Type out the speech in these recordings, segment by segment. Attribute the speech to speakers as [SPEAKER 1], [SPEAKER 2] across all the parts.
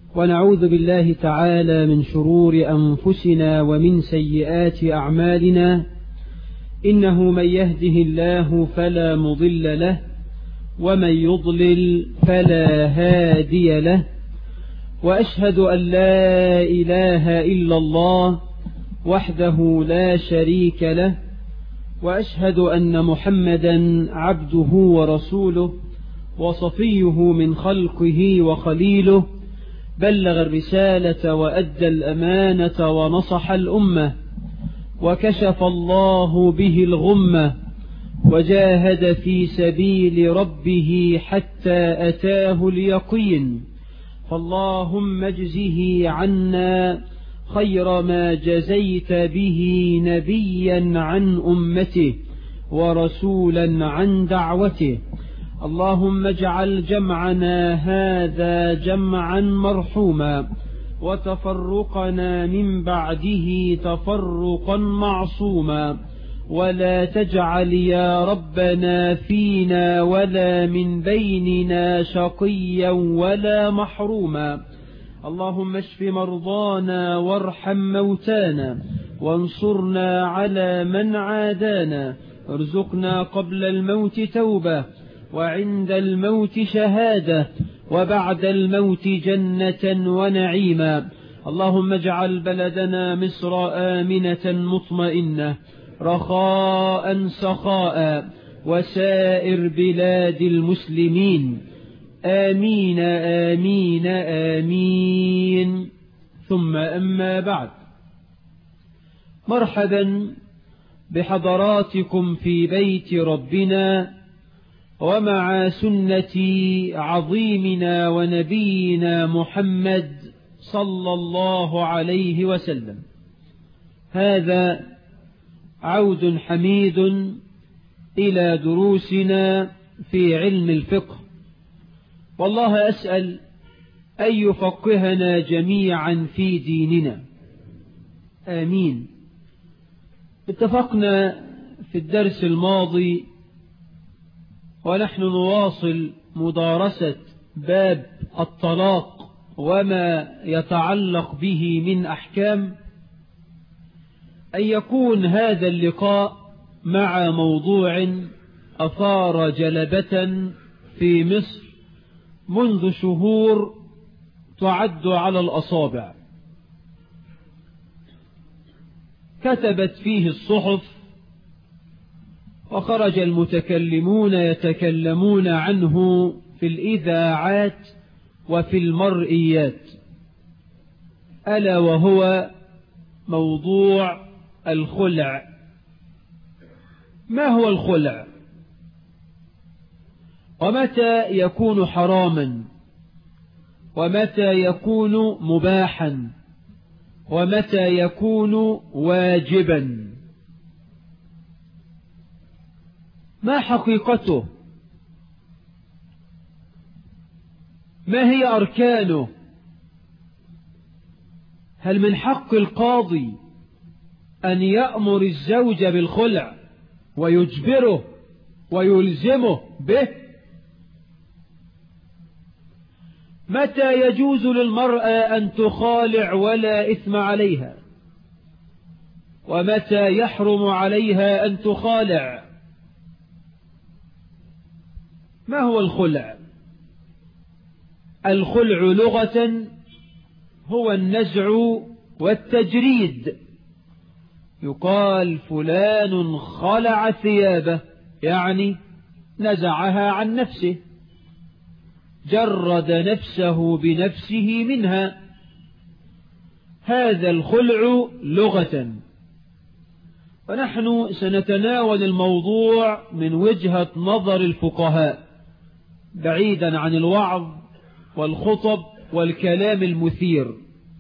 [SPEAKER 1] ونعوذ بالله تعالى من شرور أنفسنا ومن سيئات أعمالنا إنه من يهده الله فلا مضل له ومن يضلل فلا هادي له وأشهد أن لا إله إلا الله وحده لا شريك له وأشهد أن محمدا عبده ورسوله وصفيه من خلقه وخليله بلغ الرسالة وأدى الأمانة ونصح الأمة وكشف الله به الغمة وجاهد في سبيل ربه حتى أتاه اليقين فاللهم اجزه عنا خير ما جزيت به نبيا عن أمته ورسولا عن دعوته اللهم اجعل جمعنا هذا جمعا مرحوما وتفرقنا من بعده تفرقا معصوما ولا تجعل يا ربنا فينا ولا من بيننا شقيا ولا محروما اللهم اشف مرضانا وارحم موتانا وانصرنا على من عادانا ارزقنا قبل الموت توبة وعند الموت شهادة وبعد الموت جنة ونعيما اللهم اجعل بلدنا مصر آمنة مطمئنة رخاء سخاء وسائر بلاد المسلمين آمين آمين آمين ثم أما بعد مرحبا بحضراتكم في بيت ربنا ومع سنة عظيمنا ونبينا محمد صلى الله عليه وسلم هذا عود حميد إلى دروسنا في علم الفقه والله أسأل أن يفقهنا جميعا في ديننا آمين اتفقنا في الدرس الماضي ونحن نواصل مدارسة باب الطلاق وما يتعلق به من أحكام أن يكون هذا اللقاء مع موضوع أثار جلبة في مصر منذ شهور تعد على الأصابع كتبت فيه الصحف وخرج المتكلمون يتكلمون عنه في الإذاعات وفي المرئيات ألا وهو موضوع الخلع ما هو الخلع ومتى يكون حراما ومتى يكون مباحا ومتى يكون واجبا ما حقيقته ما هي أركانه هل من حق القاضي أن يأمر الزوج بالخلع ويجبره ويلزمه به متى يجوز للمرأة أن تخالع ولا إثم عليها ومتى يحرم عليها أن تخالع ما هو الخلع الخلع لغة هو النزع والتجريد يقال فلان خلع ثيابه يعني نزعها عن نفسه جرد نفسه بنفسه منها هذا الخلع لغة ونحن سنتناول الموضوع من وجهة نظر الفقهاء بعيدا عن الوعظ والخطب والكلام المثير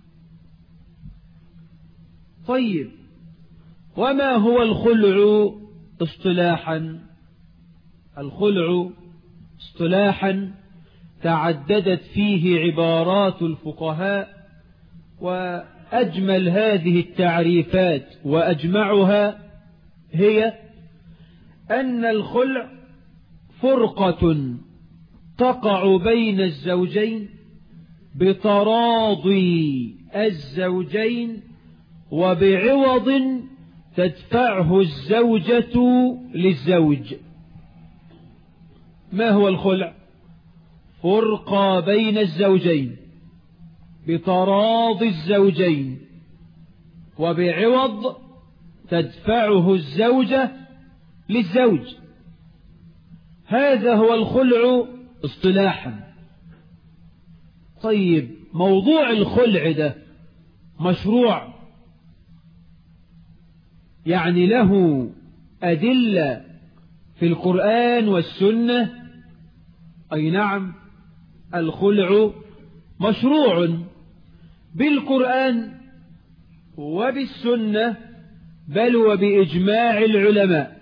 [SPEAKER 1] طيب وما هو الخلع اصطلاحا الخلع اصطلاحا تعددت فيه عبارات الفقهاء وأجمل هذه التعريفات وأجمعها هي أن الخلع فرقة تقع بين الزوجين بتراضي الزوجين وبعوض تدفعه الزوجة للزوج ما هو الخلع فرقى بين الزوجين بتراضي الزوجين وبعوض تدفعه الزوجة للزوج هذا هو الخلع اصطلاحا طيب موضوع الخلع ده مشروع يعني له أدلة في القرآن والسنة أي نعم الخلع مشروع بالقرآن وبالسنة بل وبإجماع العلماء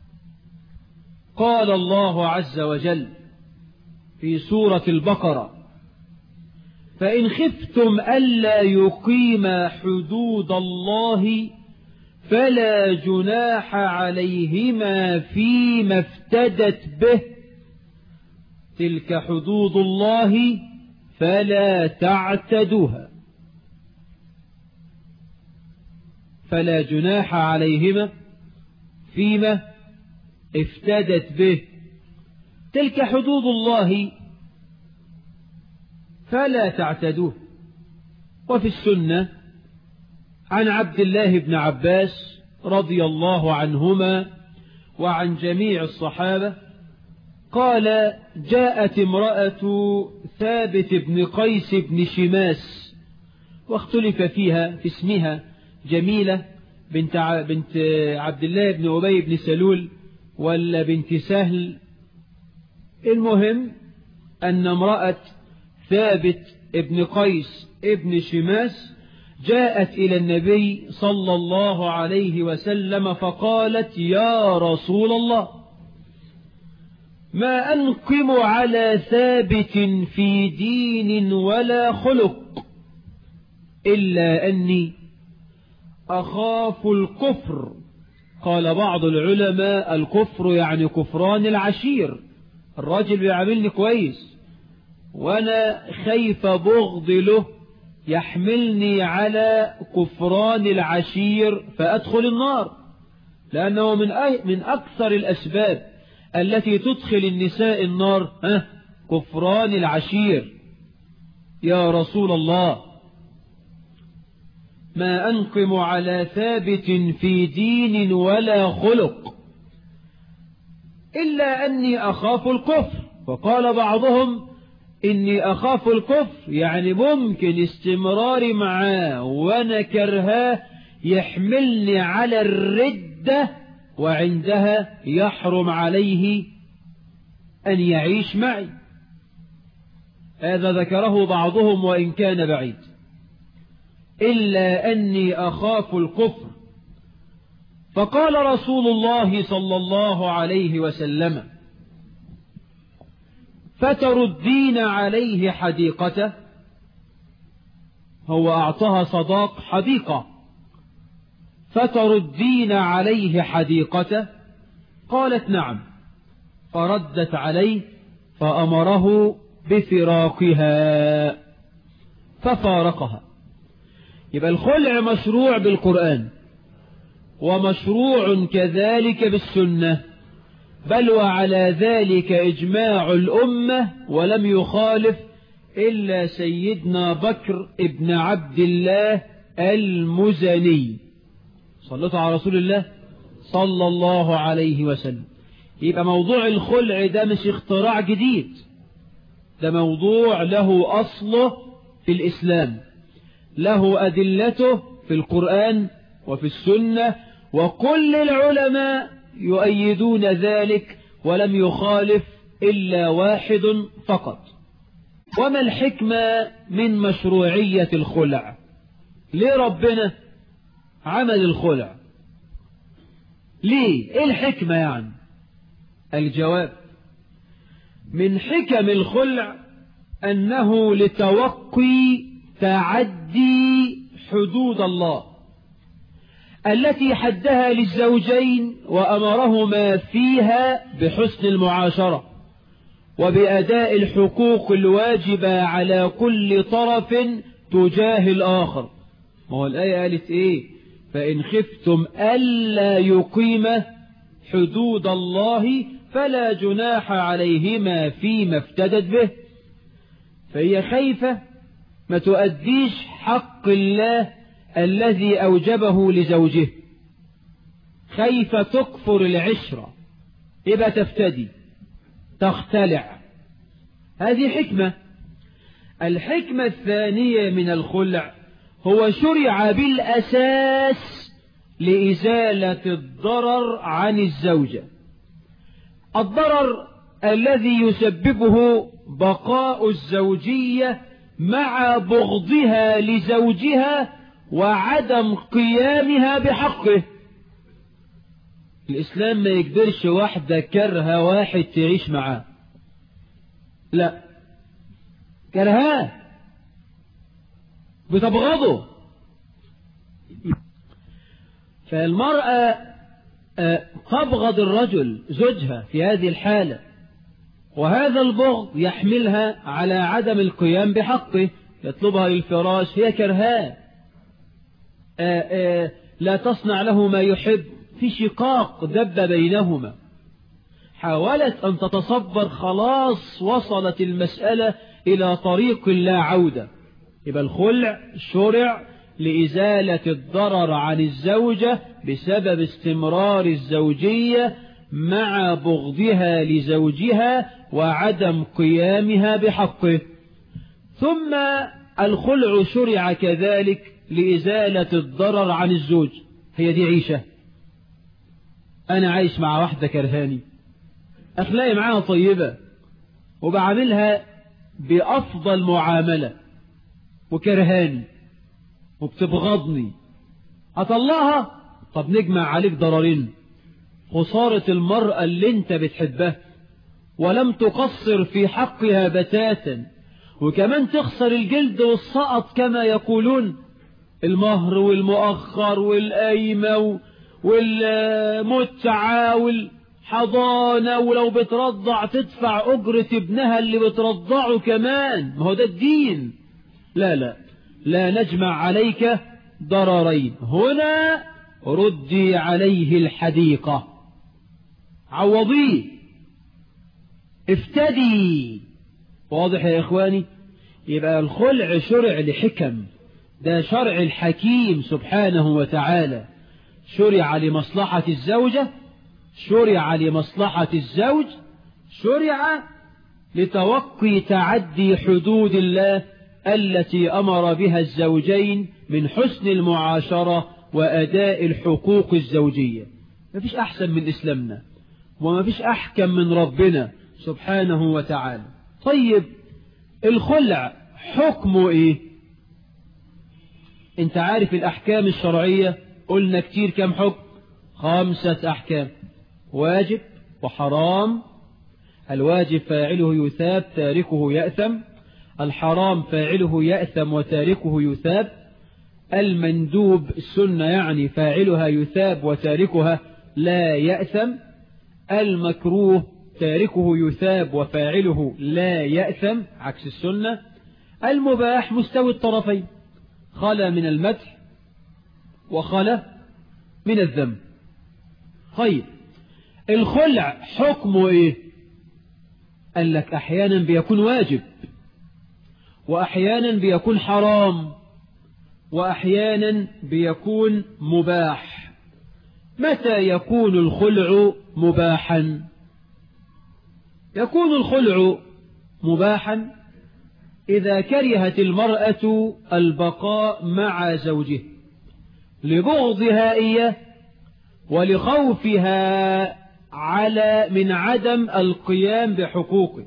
[SPEAKER 1] قال الله عز وجل في سورة البقرة فإن خفتم ألا يقيم حدود الله فلا جناح عليهما فيما افتدت به تلك حدود الله فلا تعتدوها فلا جناح عليهما فيما افتدت به تلك حدود الله فلا تعتدوه وفي السنة عن عبد الله بن عباس رضي الله عنهما وعن جميع الصحابة قال جاءت امرأة ثابت بن قيس بن شماس واختلف فيها في اسمها جميلة بنت بنت عبد الله بن أبي بن سلول ولا بنت سهل المهم أن امرأة ثابت ابن قيس ابن شماس جاءت إلى النبي صلى الله عليه وسلم فقالت يا رسول الله ما أنقم على ثابت في دين ولا خلق إلا أني أخاف الكفر قال بعض العلماء الكفر يعني كفران العشير الراجل بيعاملني كويس وأنا خايف بغض له يحملني على كفران العشير فأدخل النار لأنه من من أكثر الأسباب التي تدخل النساء النار ها كفران العشير يا رسول الله ما أنقم على ثابت في دين ولا خلق إلا أني أخاف الكفر فقال بعضهم إني أخاف الكفر يعني ممكن استمراري معاه وأنا كرهاه يحملني على الردة وعندها يحرم عليه أن يعيش معي هذا ذكره بعضهم وإن كان بعيد إلا أني أخاف الكفر فقال رسول الله صلى الله عليه وسلم فتردين عليه حديقته هو أعطاها صداق حديقة فتردين عليه حديقته قالت نعم فردت عليه فأمره بفراقها ففارقها يبقى الخلع مشروع بالقرآن ومشروع كذلك بالسنة بل وعلى ذلك إجماع الأمة ولم يخالف إلا سيدنا بكر ابن عبد الله المزني صلته على رسول الله صلى الله عليه وسلم يبقى موضوع الخلع ده مش اختراع جديد ده موضوع له أصله في الإسلام له أدلته في القرآن وفي السنة وكل العلماء يؤيدون ذلك ولم يخالف إلا واحد فقط وما الحكمة من مشروعية الخلع ليه ربنا عمل الخلع ليه ايه الحكمة يعني الجواب من حكم الخلع أنه لتوقي تعدي حدود الله التي حدها للزوجين وأمرهما فيها بحسن المعاشرة وبأداء الحقوق الواجبة على كل طرف تجاه الآخر ما هو الآية قالت إيه فإن خفتم ألا يقيم حدود الله فلا جناح عليهما فيما افتدت به فهي خايفة ما تؤديش حق الله الذي أوجبه لزوجه خايفة تكفر العشرة يبقى تفتدي تختلع هذه حكمة الحكمة الثانية من الخلع هو شرع بالأساس لإزالة الضرر عن الزوجة الضرر الذي يسببه بقاء الزوجية مع بغضها لزوجها وعدم قيامها بحقه الإسلام ما يقدرش واحدة كرهة واحد تعيش معاه لا كرهاه بتبغضه فالمرأة تبغض الرجل زوجها في هذه الحالة وهذا البغض يحملها على عدم القيام بحقه يطلبها للفراش هي كرهاه لا تصنع له ما يحب في شقاق دب بينهما حاولت أن تتصبر خلاص وصلت المسألة إلى طريق لا عودة يبقى الخلع شرع لإزالة الضرر عن الزوجة بسبب استمرار الزوجية مع بغضها لزوجها وعدم قيامها بحقه ثم الخلع شرع كذلك لإزالة الضرر عن الزوج هي دي عيشة أنا عايش مع واحدة كرهاني أخلاقي معاها طيبة وبعملها بأفضل معاملة وكرهاني وبتبغضني هطلعها طب نجمع عليك ضررين خسارة المرأة اللي انت بتحبها ولم تقصر في حقها بتاتا وكمان تخسر الجلد والسقط كما يقولون المهر والمؤخر والقايمة والمتعة والحضانة ولو بترضع تدفع أجرة ابنها اللي بترضعه كمان ما هو ده الدين لا لا لا نجمع عليك ضررين هنا ردي عليه الحديقة عوضيه افتدي واضح يا إخواني يبقى الخلع شرع لحكم ده شرع الحكيم سبحانه وتعالى شرع لمصلحة الزوجة شرع لمصلحة الزوج شرع لتوقي تعدي حدود الله التي أمر بها الزوجين من حسن المعاشرة وأداء الحقوق الزوجية ما فيش أحسن من إسلامنا وما فيش أحكم من ربنا سبحانه وتعالى طيب الخلع حكمه إيه انت عارف الأحكام الشرعية قلنا كتير كم حكم خمسة أحكام واجب وحرام الواجب فاعله يثاب تاركه يأثم الحرام فاعله يأثم وتاركه يثاب المندوب السنة يعني فاعلها يثاب وتاركها لا يأثم المكروه تاركه يثاب وفاعله لا يأثم عكس السنة المباح مستوي الطرفين خلا من المدح وخلا من الذنب طيب الخلع حكمه ايه قال لك احيانا بيكون واجب واحيانا بيكون حرام واحيانا بيكون مباح متى يكون الخلع مباحا يكون الخلع مباحا إذا كرهت المرأة البقاء مع زوجه لبغضها إياه ولخوفها على من عدم القيام بحقوقه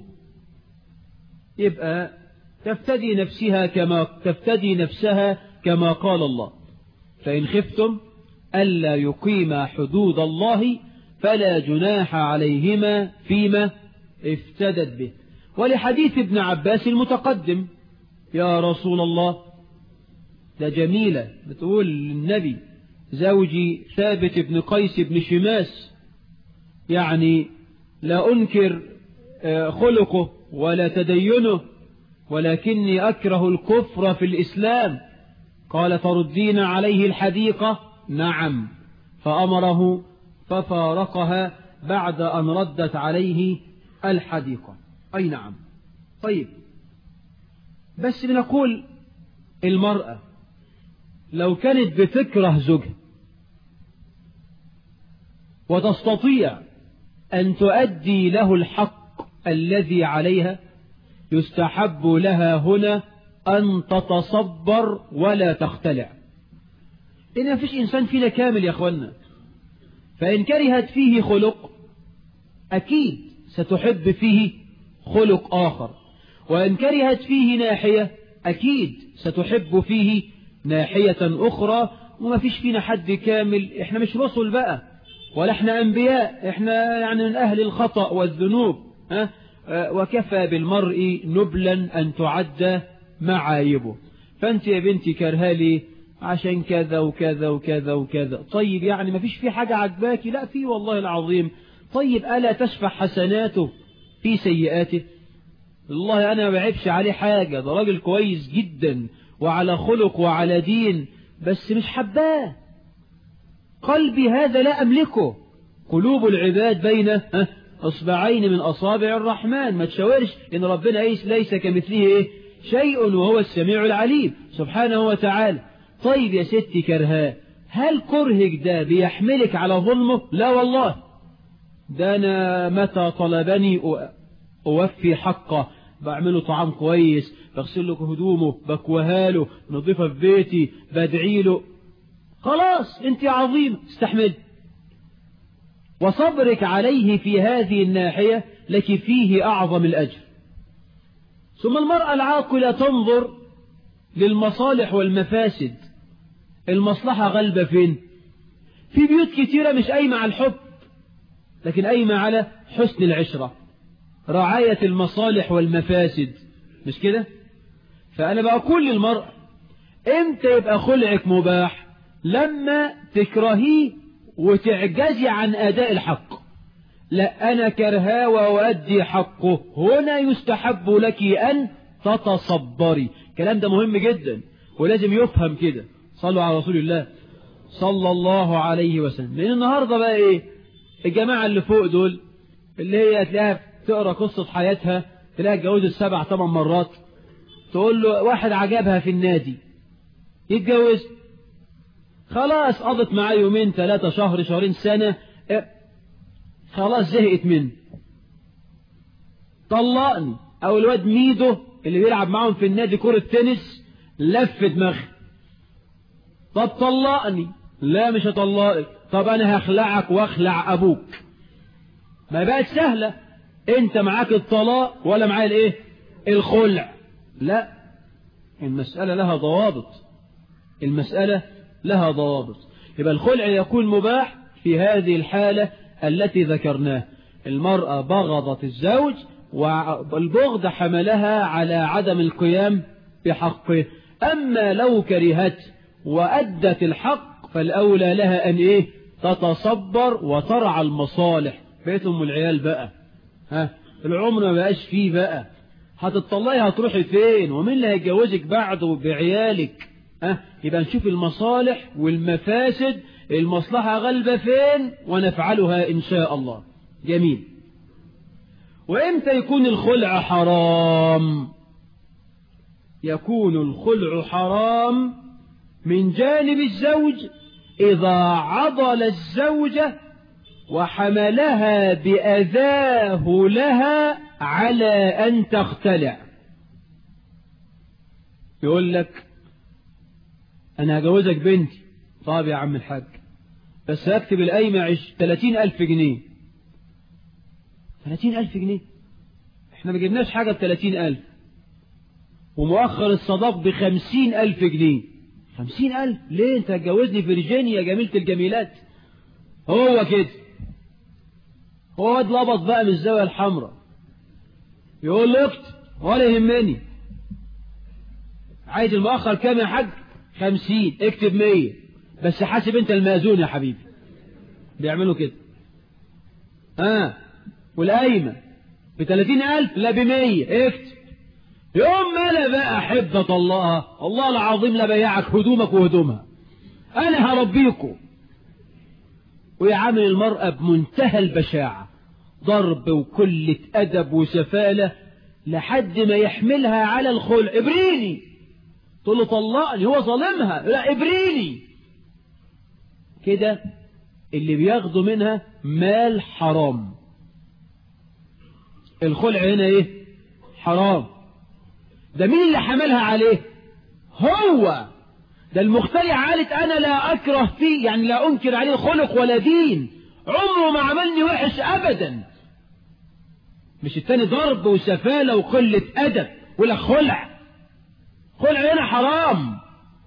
[SPEAKER 1] يبقى تفتدي نفسها كما تفتدي نفسها كما قال الله فإن خفتم ألا يقيم حدود الله فلا جناح عليهما فيما افتدت به ولحديث ابن عباس المتقدم يا رسول الله ده جميلة بتقول للنبي زوجي ثابت بن قيس بن شماس يعني لا أنكر خلقه ولا تدينه ولكني أكره الكفر في الإسلام قال تردين عليه الحديقة نعم فأمره ففارقها بعد أن ردت عليه الحديقة أي نعم طيب بس بنقول المرأة لو كانت بتكره زوجها وتستطيع أن تؤدي له الحق الذي عليها يستحب لها هنا أن تتصبر ولا تختلع إن ما فيش إنسان فينا كامل يا أخوانا فإن كرهت فيه خلق أكيد ستحب فيه خلق آخر وإن كرهت فيه ناحية أكيد ستحب فيه ناحية أخرى وما فيش فينا حد كامل إحنا مش رسل بقى ولا إحنا أنبياء إحنا يعني من أهل الخطأ والذنوب ها وكفى بالمرء نبلا أن تعد معايبه فأنت يا بنتي كرهالي عشان كذا وكذا وكذا وكذا طيب يعني ما فيش في حاجة عجباكي لا في والله العظيم طيب ألا تشفع حسناته في سيئاته والله أنا ما بعبش عليه حاجة ده راجل كويس جدا وعلى خلق وعلى دين بس مش حباه قلبي هذا لا أملكه قلوب العباد بين أصبعين من أصابع الرحمن ما تشاورش إن ربنا ليس كمثله إيه شيء وهو السميع العليم سبحانه وتعالى طيب يا ستي كرهاه هل كرهك ده بيحملك على ظلمه لا والله ده أنا متى طلبني أوفي حقه بعمله طعام كويس بغسل له هدومه بكوها له نظيفه في بيتي بدعي له خلاص انت عظيم استحمل وصبرك عليه في هذه الناحية لك فيه أعظم الأجر ثم المرأة العاقلة تنظر للمصالح والمفاسد المصلحة غلبة فين في بيوت كتيرة مش قايمة على الحب لكن قايمة على حسن العشرة رعاية المصالح والمفاسد مش كده فأنا بقول للمرأة امتى يبقى خلعك مباح لما تكرهيه وتعجزي عن أداء الحق لا أنا كرها وأؤدي حقه هنا يستحب لك أن تتصبري الكلام ده مهم جدا ولازم يفهم كده صلوا على رسول الله صلى الله عليه وسلم لأن النهاردة بقى إيه الجماعة اللي فوق دول اللي هي تلاقيها تقرأ قصة حياتها تلاقيها اتجوزت سبع ثمان مرات تقول له واحد عجبها في النادي يتجوز خلاص قضت معاه يومين ثلاثة شهر شهرين سنة خلاص زهقت منه طلقني او الواد ميدو اللي بيلعب معاهم في النادي كرة تنس لف دماغي طب طلقني لا مش هطلقك طب انا هخلعك واخلع ابوك ما بقت سهلة انت معاك الطلاق ولا معايا الايه الخلع لا المسألة لها ضوابط المسألة لها ضوابط يبقى الخلع يكون مباح في هذه الحالة التي ذكرناها المرأة بغضت الزوج والبغض حملها على عدم القيام بحقه أما لو كرهت وأدت الحق فالأولى لها أن إيه تتصبر وترعى المصالح بيت أم العيال بقى ها العمر ما بقاش فيه بقى هتطلعي هتروحي فين ومين اللي هيتجوزك بعده بعيالك ها يبقى نشوف المصالح والمفاسد المصلحة غلبة فين ونفعلها إن شاء الله جميل وإمتى يكون الخلع حرام يكون الخلع حرام من جانب الزوج إذا عضل الزوجة وحملها بأذاه لها على أن تختلع يقول لك أنا هجوزك بنتي طاب يا عم الحاج بس هكتب القايمة عش 30 ألف جنيه 30 ألف جنيه احنا ما جبناش حاجة ب 30 ألف ومؤخر الصداق ب 50 ألف جنيه 50 ألف ليه انت هتجوزني فيرجينيا جميلة الجميلات هو كده هو واد لبط بقى من الزاوية الحمراء يقول له اكتب ولا يهمني عايز المؤخر كام يا حاج خمسين اكتب مية بس حاسب انت المأذون يا حبيبي بيعملوا كده اه والقايمة بثلاثين ألف لا بمية اكتب يوم ما أنا بقى أحب أطلقها الله العظيم لا بيعك هدومك وهدومها أنا هربيكم ويعامل المرأة بمنتهى البشاعة ضرب وكلة أدب وسفالة لحد ما يحملها على الخلع ابريني تقول له طلقني هو ظالمها لا ابريني كده اللي بياخده منها مال حرام الخلع هنا ايه حرام ده مين اللي حملها عليه هو ده المخترع قالت انا لا اكره فيه يعني لا انكر عليه خلق ولا دين عمره ما عملني وحش ابدا مش التاني ضرب وسفالة وقلة ادب ولا خلع خلع هنا حرام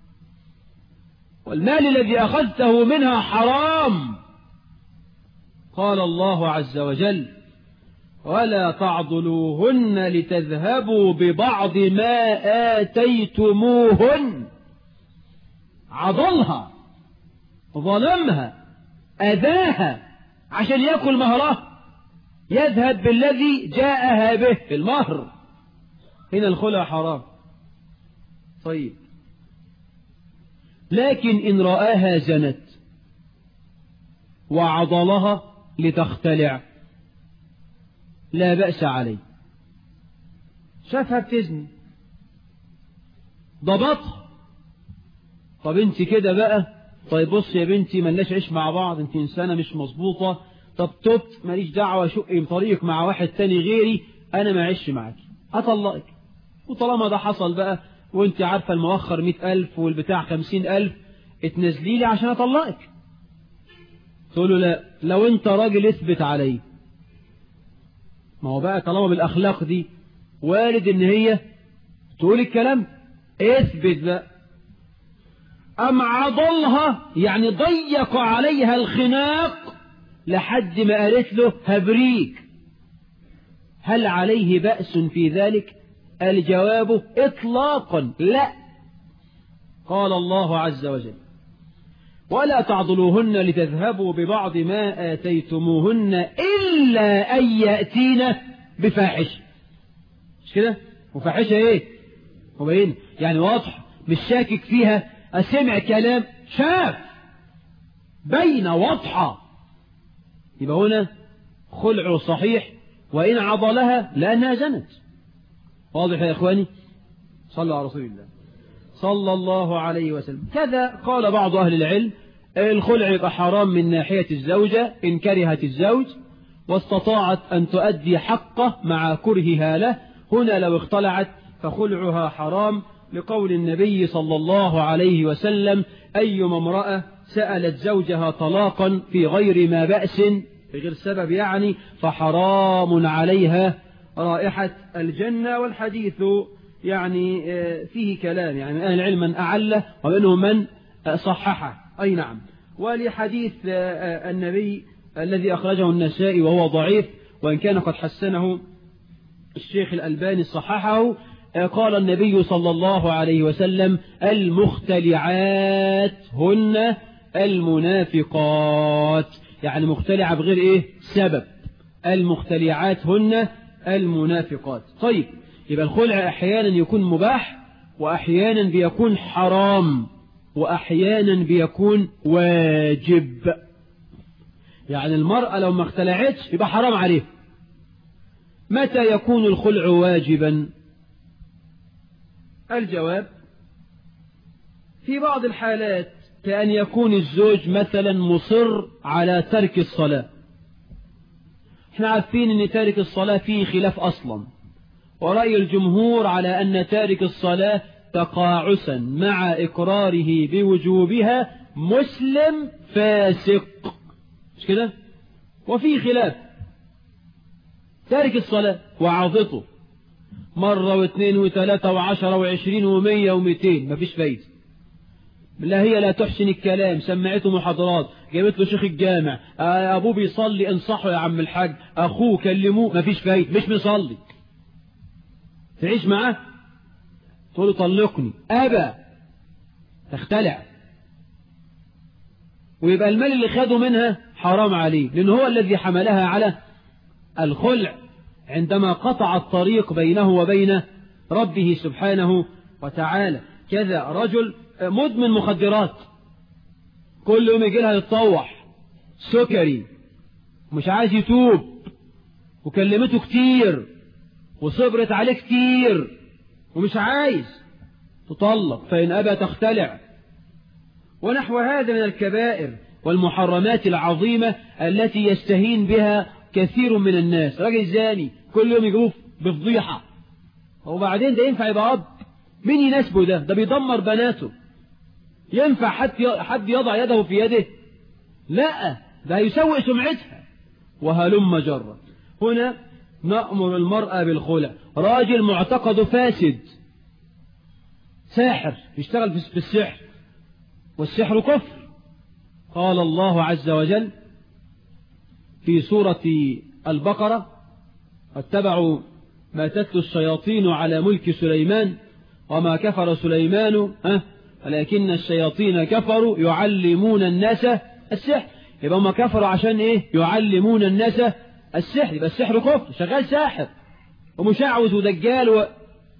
[SPEAKER 1] والمال الذي اخذته منها حرام قال الله عز وجل ولا تعضلوهن لتذهبوا ببعض ما آتيتموهن عضلها ظلمها أذاها عشان يأكل مهرها يذهب بالذي جاءها به المهر هنا الخلع حرام طيب لكن إن رآها زنت وعضلها لتختلع لا بأس عليه شافها بتزني ضبطها طب انت كده بقى طيب بص يا بنتي ملناش عيش مع بعض انت انسانة مش مظبوطة طب تبت ماليش دعوة شقي طريقك مع واحد تاني غيري انا ما عيش معاك اطلقك وطالما ده حصل بقى وانت عارفة المؤخر مئة الف والبتاع خمسين الف اتنزلي لي عشان اطلقك تقول له لا لو انت راجل اثبت علي ما هو بقى طالما بالاخلاق دي وارد ان هي تقول الكلام اثبت بقى أم عضلها يعني ضيق عليها الخناق لحد ما قالت له هبريك هل عليه بأس في ذلك الجواب إطلاقا لا قال الله عز وجل ولا تعضلوهن لتذهبوا ببعض ما آتيتموهن إلا أن يأتين بفاحشة مش كده وفاحشة ايه وبين يعني واضح مش شاكك فيها أسمع كلام شاف بين واضحة يبقى هنا خلع صحيح وإن عضلها لأنها زنت واضح يا إخواني صلوا على رسول الله صلى الله عليه وسلم كذا قال بعض أهل العلم الخلع يبقى حرام من ناحية الزوجة إن كرهت الزوج واستطاعت أن تؤدي حقه مع كرهها له هنا لو اختلعت فخلعها حرام لقول النبي صلى الله عليه وسلم أيما امرأة سألت زوجها طلاقا في غير ما بأس في غير سبب يعني فحرام عليها رائحة الجنة والحديث يعني فيه كلام يعني أهل العلم من أعله ومنهم من صححه أي نعم ولحديث النبي الذي أخرجه النسائي وهو ضعيف وإن كان قد حسنه الشيخ الألباني صححه قال النبي صلى الله عليه وسلم المختلعات هن المنافقات يعني مختلعة بغير ايه سبب المختلعات هن المنافقات طيب يبقى الخلع احيانا يكون مباح واحيانا بيكون حرام واحيانا بيكون واجب يعني المرأة لو ما اختلعتش يبقى حرام عليه متى يكون الخلع واجبا الجواب في بعض الحالات كأن يكون الزوج مثلا مصر على ترك الصلاة احنا عارفين ان تارك الصلاة فيه خلاف اصلا ورأي الجمهور على ان تارك الصلاة تقاعسا مع اقراره بوجوبها مسلم فاسق مش كده وفي خلاف تارك الصلاة وعظته مرة واثنين وثلاثة وعشرة وعشرين ومية ومئتين مفيش فايدة لا هي لا تحسن الكلام سمعته محاضرات جابت له شيخ الجامع أبوه بيصلي انصحه يا عم الحاج أخوه كلموه مفيش فايدة مش بيصلي تعيش معاه تقول له طلقني أبا تختلع ويبقى المال اللي خده منها حرام عليه لأنه هو الذي حملها على الخلع عندما قطع الطريق بينه وبين ربه سبحانه وتعالى كذا رجل مدمن مخدرات كل يوم يجي لها يتطوح سكري مش عايز يتوب وكلمته كتير وصبرت عليه كتير ومش عايز تطلق فإن أبى تختلع ونحو هذا من الكبائر والمحرمات العظيمة التي يستهين بها كثير من الناس راجل زاني كل يوم يجوف بفضيحة وبعدين ده ينفع يبقى أب مين يناسبه ده ده بيدمر بناته ينفع حد حد يضع يده في يده لا ده يسوء سمعتها وهلم جرا هنا نأمر المرأة بالخلع راجل معتقده فاسد ساحر يشتغل في السحر والسحر كفر قال الله عز وجل في سورة البقرة اتبعوا ما تتلو الشياطين على ملك سليمان وما كفر سليمان أه ولكن الشياطين كفروا يعلمون الناس السحر يبقى هم كفروا عشان ايه يعلمون الناس السحر يبقى السحر كفر شغال ساحر ومشعوذ ودجال و...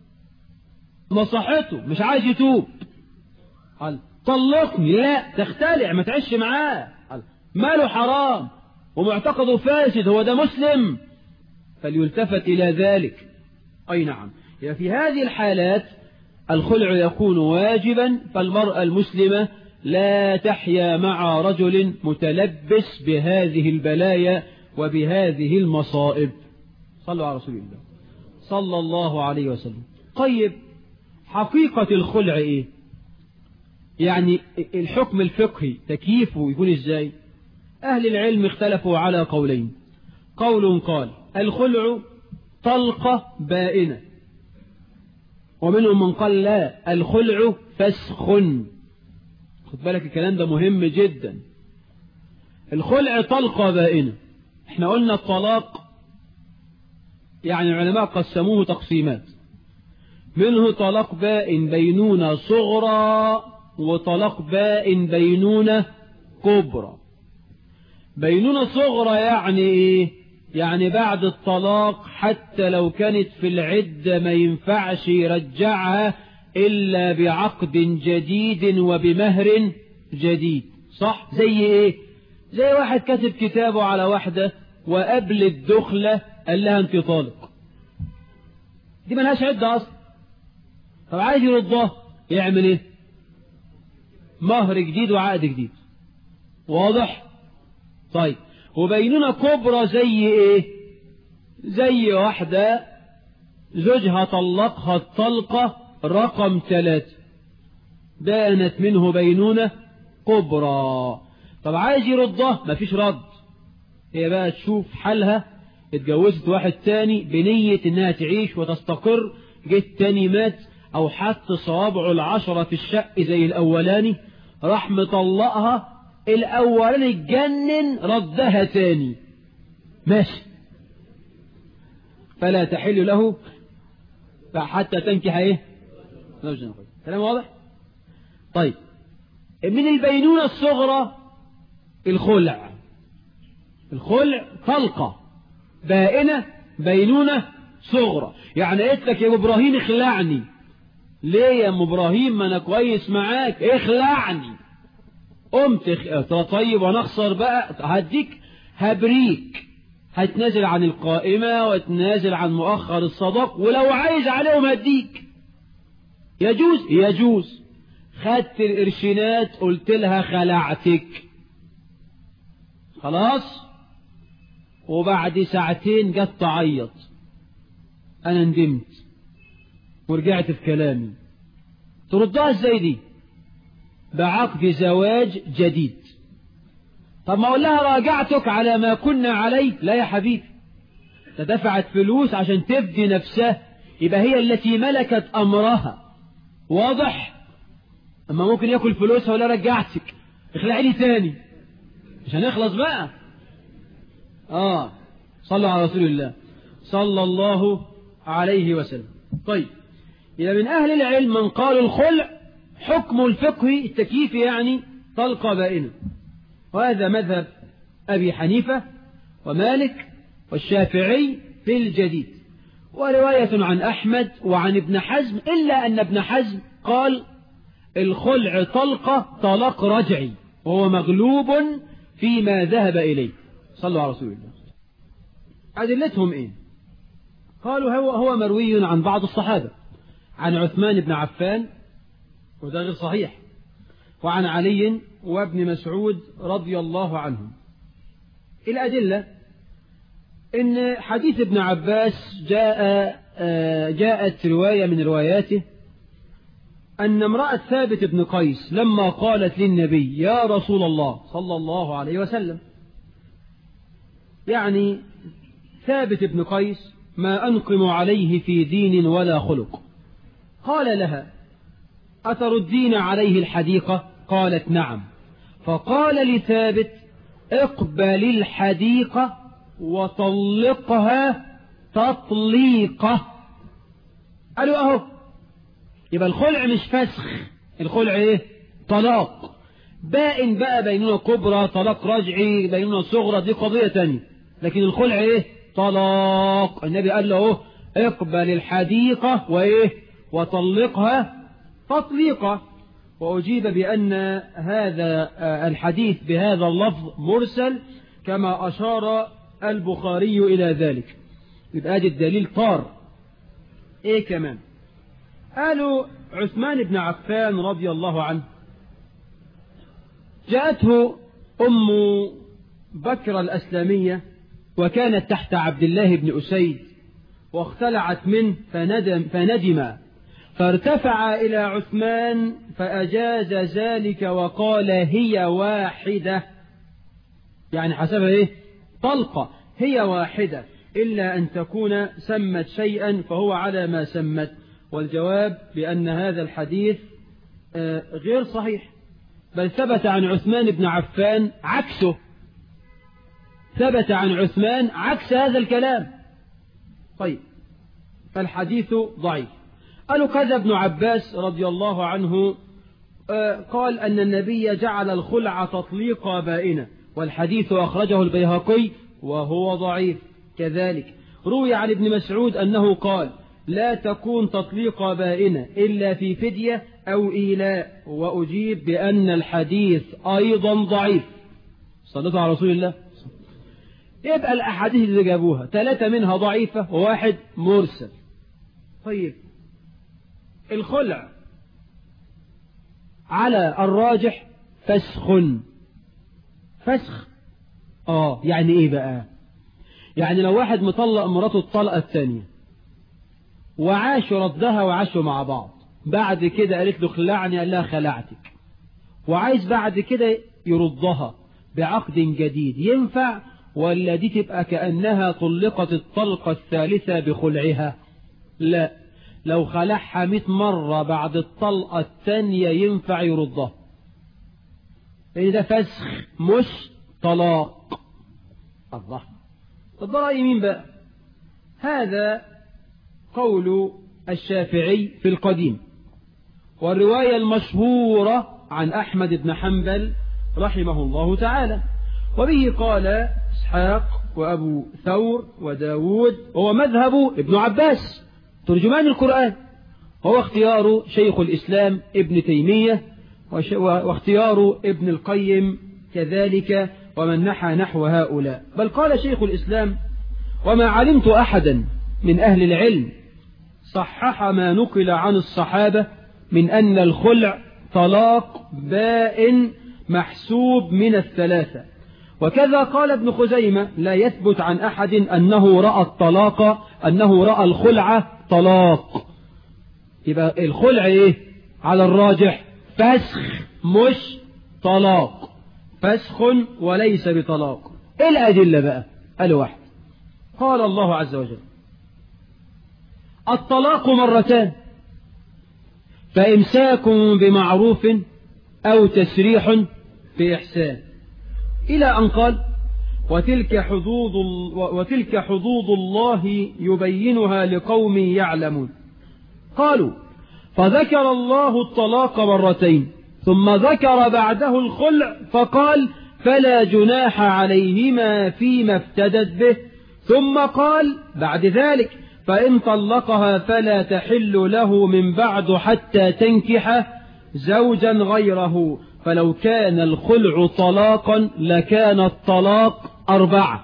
[SPEAKER 1] مصلحته مش عايز يتوب قال طلقني لا تختلع ما تعيش معاه قال ماله حرام ومعتقده فاسد هو ده مسلم فليلتفت إلى ذلك أي نعم يعني في هذه الحالات الخلع يكون واجبا فالمرأة المسلمة لا تحيا مع رجل متلبس بهذه البلايا وبهذه المصائب صلوا على رسول الله صلى الله عليه وسلم طيب حقيقة الخلع ايه يعني الحكم الفقهي تكييفه يكون ازاي اهل العلم اختلفوا على قولين قول قال الخلع طلقة بائنة ومنهم من قال لا الخلع فسخ خد بالك الكلام ده مهم جدا الخلع طلقة بائنة احنا قلنا الطلاق يعني العلماء قسموه تقسيمات منه طلاق بائن بينونة صغرى وطلاق بائن بينونة كبرى بينونة صغرى يعني ايه يعني بعد الطلاق حتى لو كانت في العدة ما ينفعش يرجعها إلا بعقد جديد وبمهر جديد صح زي ايه زي واحد كاتب كتابه على واحدة وقبل الدخلة قال لها انت طالق دي ملهاش عدة اصلا طب عايز يردها يعمل ايه مهر جديد وعقد جديد واضح طيب وبيننا كبرى زي ايه زي واحدة زوجها طلقها الطلقة رقم ثلاثة بانت منه بينونة كبرى طب عايز يردها مفيش رد هي بقى تشوف حالها اتجوزت واحد تاني بنية انها تعيش وتستقر جيت تاني مات او حط صوابعه العشرة في الشق زي الاولاني راح مطلقها الاولاني اتجنن ردها تاني ماشي فلا تحل له حتى تنكح ايه زوجا كلام واضح طيب من البينونة الصغرى الخلع الخلع طلقة بائنة بينونة صغرى يعني قلت لك يا ابو ابراهيم اخلعني ليه يا ام ابراهيم ما انا كويس معاك اخلعني قمت طيب ونخسر بقى هديك هبريك هتنازل عن القائمة وتنازل عن مؤخر الصدق ولو عايز عليهم هديك يجوز يجوز خدت القرشينات قلت لها خلعتك خلاص وبعد ساعتين جت تعيط انا ندمت ورجعت في كلامي تردها ازاي دي بعقد زواج جديد طب ما اقول لها راجعتك على ما كنا عليه لا يا حبيبي دفعت فلوس عشان تفدي نفسها يبقى هي التي ملكت امرها واضح اما ممكن ياكل فلوسها ولا رجعتك اخلعي لي تاني مش هنخلص بقى اه صلوا على رسول الله صلى الله عليه وسلم طيب إذا من أهل العلم من قال الخلع حكم الفقه التكييف يعني طلقة بائنة وهذا مذهب أبي حنيفة ومالك والشافعي في الجديد ورواية عن أحمد وعن ابن حزم إلا أن ابن حزم قال الخلع طلقة طلاق رجعي وهو مغلوب فيما ذهب إليه صلوا على رسول الله أدلتهم إيه قالوا هو, هو مروي عن بعض الصحابة عن عثمان بن عفان وده غير صحيح وعن علي وابن مسعود رضي الله عنهم الأدلة إن حديث ابن عباس جاء جاءت رواية من رواياته أن امرأة ثابت بن قيس لما قالت للنبي يا رسول الله صلى الله عليه وسلم يعني ثابت بن قيس ما أنقم عليه في دين ولا خلق قال لها أتردين عليه الحديقة قالت نعم فقال لثابت اقبل الحديقة وطلقها تطليقة قالوا اهو يبقى الخلع مش فسخ الخلع ايه طلاق بائن بقى بيننا كبرى طلاق رجعي بيننا صغرى دي قضية تانية لكن الخلع ايه طلاق النبي قال له اهو اقبل الحديقة وايه وطلقها تطليقة وأجيب بأن هذا الحديث بهذا اللفظ مرسل كما أشار البخاري إلى ذلك يبقى ادي الدليل طار ايه كمان قالوا عثمان بن عفان رضي الله عنه جاءته أم بكر الأسلامية وكانت تحت عبد الله بن أسيد واختلعت منه فندم, فندم فارتفع إلى عثمان فأجاز ذلك وقال هي واحدة يعني حسبها إيه طلقة هي واحدة إلا أن تكون سمت شيئا فهو على ما سمت والجواب بأن هذا الحديث غير صحيح بل ثبت عن عثمان بن عفان عكسه ثبت عن عثمان عكس هذا الكلام طيب فالحديث ضعيف قالوا كذا ابن عباس رضي الله عنه قال أن النبي جعل الخلع تطليق بائنة والحديث أخرجه البيهقي وهو ضعيف كذلك روي عن ابن مسعود أنه قال لا تكون تطليق بائنة إلا في فدية أو إيلاء وأجيب بأن الحديث أيضا ضعيف صلى على رسول الله يبقى الأحاديث اللي جابوها ثلاثة منها ضعيفة وواحد مرسل طيب الخلع على الراجح فسخ فسخ اه يعني ايه بقى يعني لو واحد مطلق مراته الطلقة الثانية وعاشوا ردها وعاشوا مع بعض بعد كده قالت له خلعني قال لها خلعتك وعايز بعد كده يردها بعقد جديد ينفع ولا دي تبقى كأنها طلقت الطلقة الثالثة بخلعها لا لو خلعها مئة مرة بعد الطلقة الثانية ينفع يردها لأن ده فسخ مش طلاق الله طب ده رأي مين بقى هذا قول الشافعي في القديم والرواية المشهورة عن أحمد بن حنبل رحمه الله تعالى وبه قال إسحاق وأبو ثور وداود وهو مذهب ابن عباس ترجمان القرآن هو اختيار شيخ الإسلام ابن تيمية واختيار ابن القيم كذلك ومن نحى نحو هؤلاء بل قال شيخ الإسلام وما علمت أحدا من أهل العلم صحح ما نقل عن الصحابة من أن الخلع طلاق بائن محسوب من الثلاثة وكذا قال ابن خزيمة لا يثبت عن أحد أنه رأى الطلاق أنه رأى الخلع طلاق يبقى الخلع إيه على الراجح فسخ مش طلاق فسخ وليس بطلاق إيه الأدلة بقى الواحد قال الله عز وجل الطلاق مرتان فإمساك بمعروف أو تسريح بإحسان إلى أن قال وتلك حدود, وتلك حدود الله يبينها لقوم يعلمون قالوا فذكر الله الطلاق مرتين ثم ذكر بعده الخلع فقال فلا جناح عليهما فيما افتدت به ثم قال بعد ذلك فإن طلقها فلا تحل له من بعد حتى تنكح زوجا غيره فلو كان الخلع طلاقا لكان الطلاق أربعة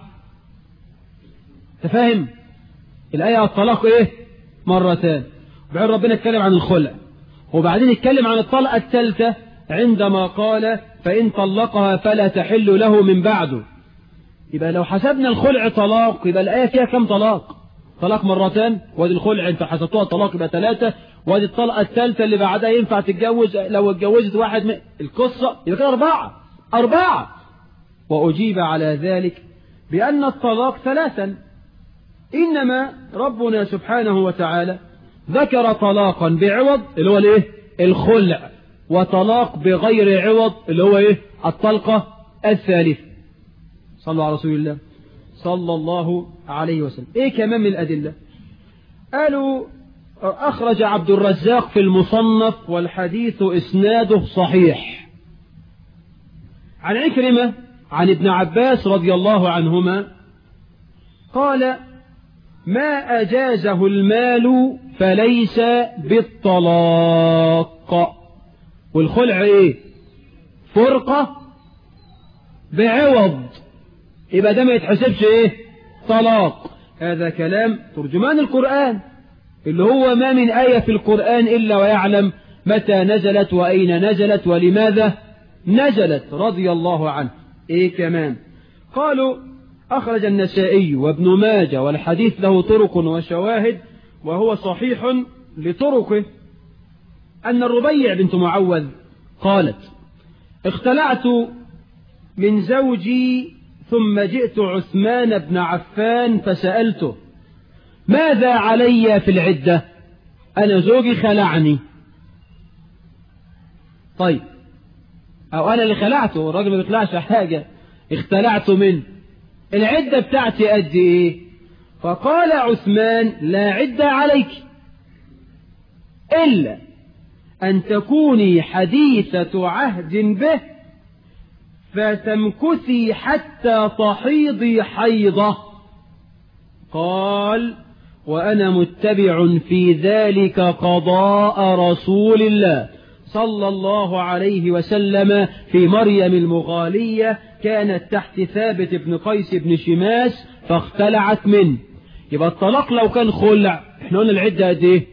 [SPEAKER 1] تفهم الآية الطلاق إيه مرتان بعد ربنا اتكلم عن الخلع وبعدين اتكلم عن الطلقة الثالثة عندما قال فإن طلقها فلا تحل له من بعده يبقى لو حسبنا الخلع طلاق يبقى الآية فيها كم طلاق طلاق مرتان وادي الخلع انت حسبتوها طلاق يبقى ثلاثة وادي الطلقة الثالثة اللي بعدها ينفع تتجوز لو اتجوزت واحد من القصة يبقى كده أربعة أربعة وأجيب على ذلك بأن الطلاق ثلاثا إنما ربنا سبحانه وتعالى ذكر طلاقا بعوض اللي هو الايه الخلع وطلاق بغير عوض اللي هو ايه الطلقة الثالثة صلوا على رسول الله صلى الله عليه وسلم ايه كمان من الأدلة قالوا أخرج عبد الرزاق في المصنف والحديث إسناده صحيح عن عكرمة عن ابن عباس رضي الله عنهما قال ما أجازه المال فليس بالطلاق والخلع ايه فرقة بعوض يبقى ده ما يتحسبش ايه طلاق هذا كلام ترجمان القرآن اللي هو ما من آية في القرآن إلا ويعلم متى نزلت وأين نزلت ولماذا نزلت رضي الله عنه ايه كمان قالوا أخرج النسائي وابن ماجه والحديث له طرق وشواهد وهو صحيح لطرقه أن الربيع بنت معوذ قالت اختلعت من زوجي ثم جئت عثمان بن عفان فسألته ماذا علي في العدة أنا زوجي خلعني طيب أو أنا اللي خلعته الراجل ما بيخلعش حاجة اختلعت منه العدة بتاعتي قد إيه فقال عثمان لا عدة عليك إلا أن تكوني حديثة عهد به فتمكثي حتى تحيضي حيضة قال وأنا متبع في ذلك قضاء رسول الله صلى الله عليه وسلم في مريم المغالية كانت تحت ثابت بن قيس بن شماس فاختلعت منه يبقى الطلاق لو كان خلع احنا قلنا العدة قد ايه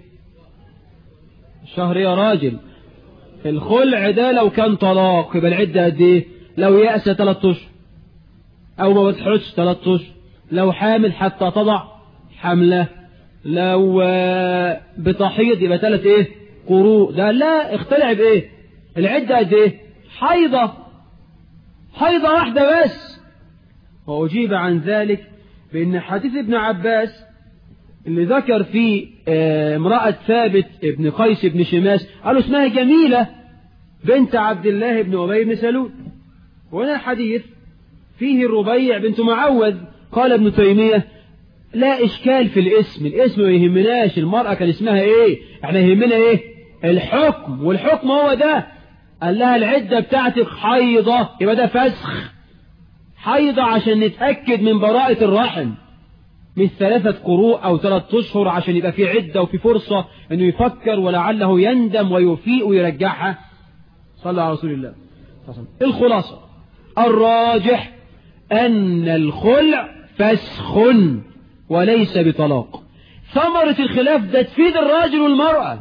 [SPEAKER 1] شهر يا راجل الخلع ده لو كان طلاق يبقى العدة قد ايه لو يأس ثلاث اشهر او ما بتحدش ثلاث اشهر لو حامل حتى تضع حمله لو بتحيض يبقى ثلاث ايه قروء ده لا اختلع بايه العدة قد ايه حيضة حيضة واحدة بس وأجيب عن ذلك بأن حديث ابن عباس اللي ذكر فيه امرأة ثابت ابن قيس بن شماس قالوا اسمها جميلة بنت عبد الله بن أبي بن سلول وهنا الحديث فيه الربيع بنت معوذ قال ابن تيمية لا إشكال في الاسم الاسم ما يهمناش المرأة كان اسمها ايه احنا يهمنا ايه الحكم والحكم هو ده قال لها العدة بتاعتك حيضة يبقى ده فسخ حيضة عشان نتأكد من براءة الرحم مش ثلاثة قروء أو ثلاثة أشهر عشان يبقى في عدة وفي فرصة أنه يفكر ولعله يندم ويفيء ويرجعها صلى على رسول الله الخلاصة الراجح أن الخلع فسخ وليس بطلاق ثمرة الخلاف ده تفيد الراجل والمرأة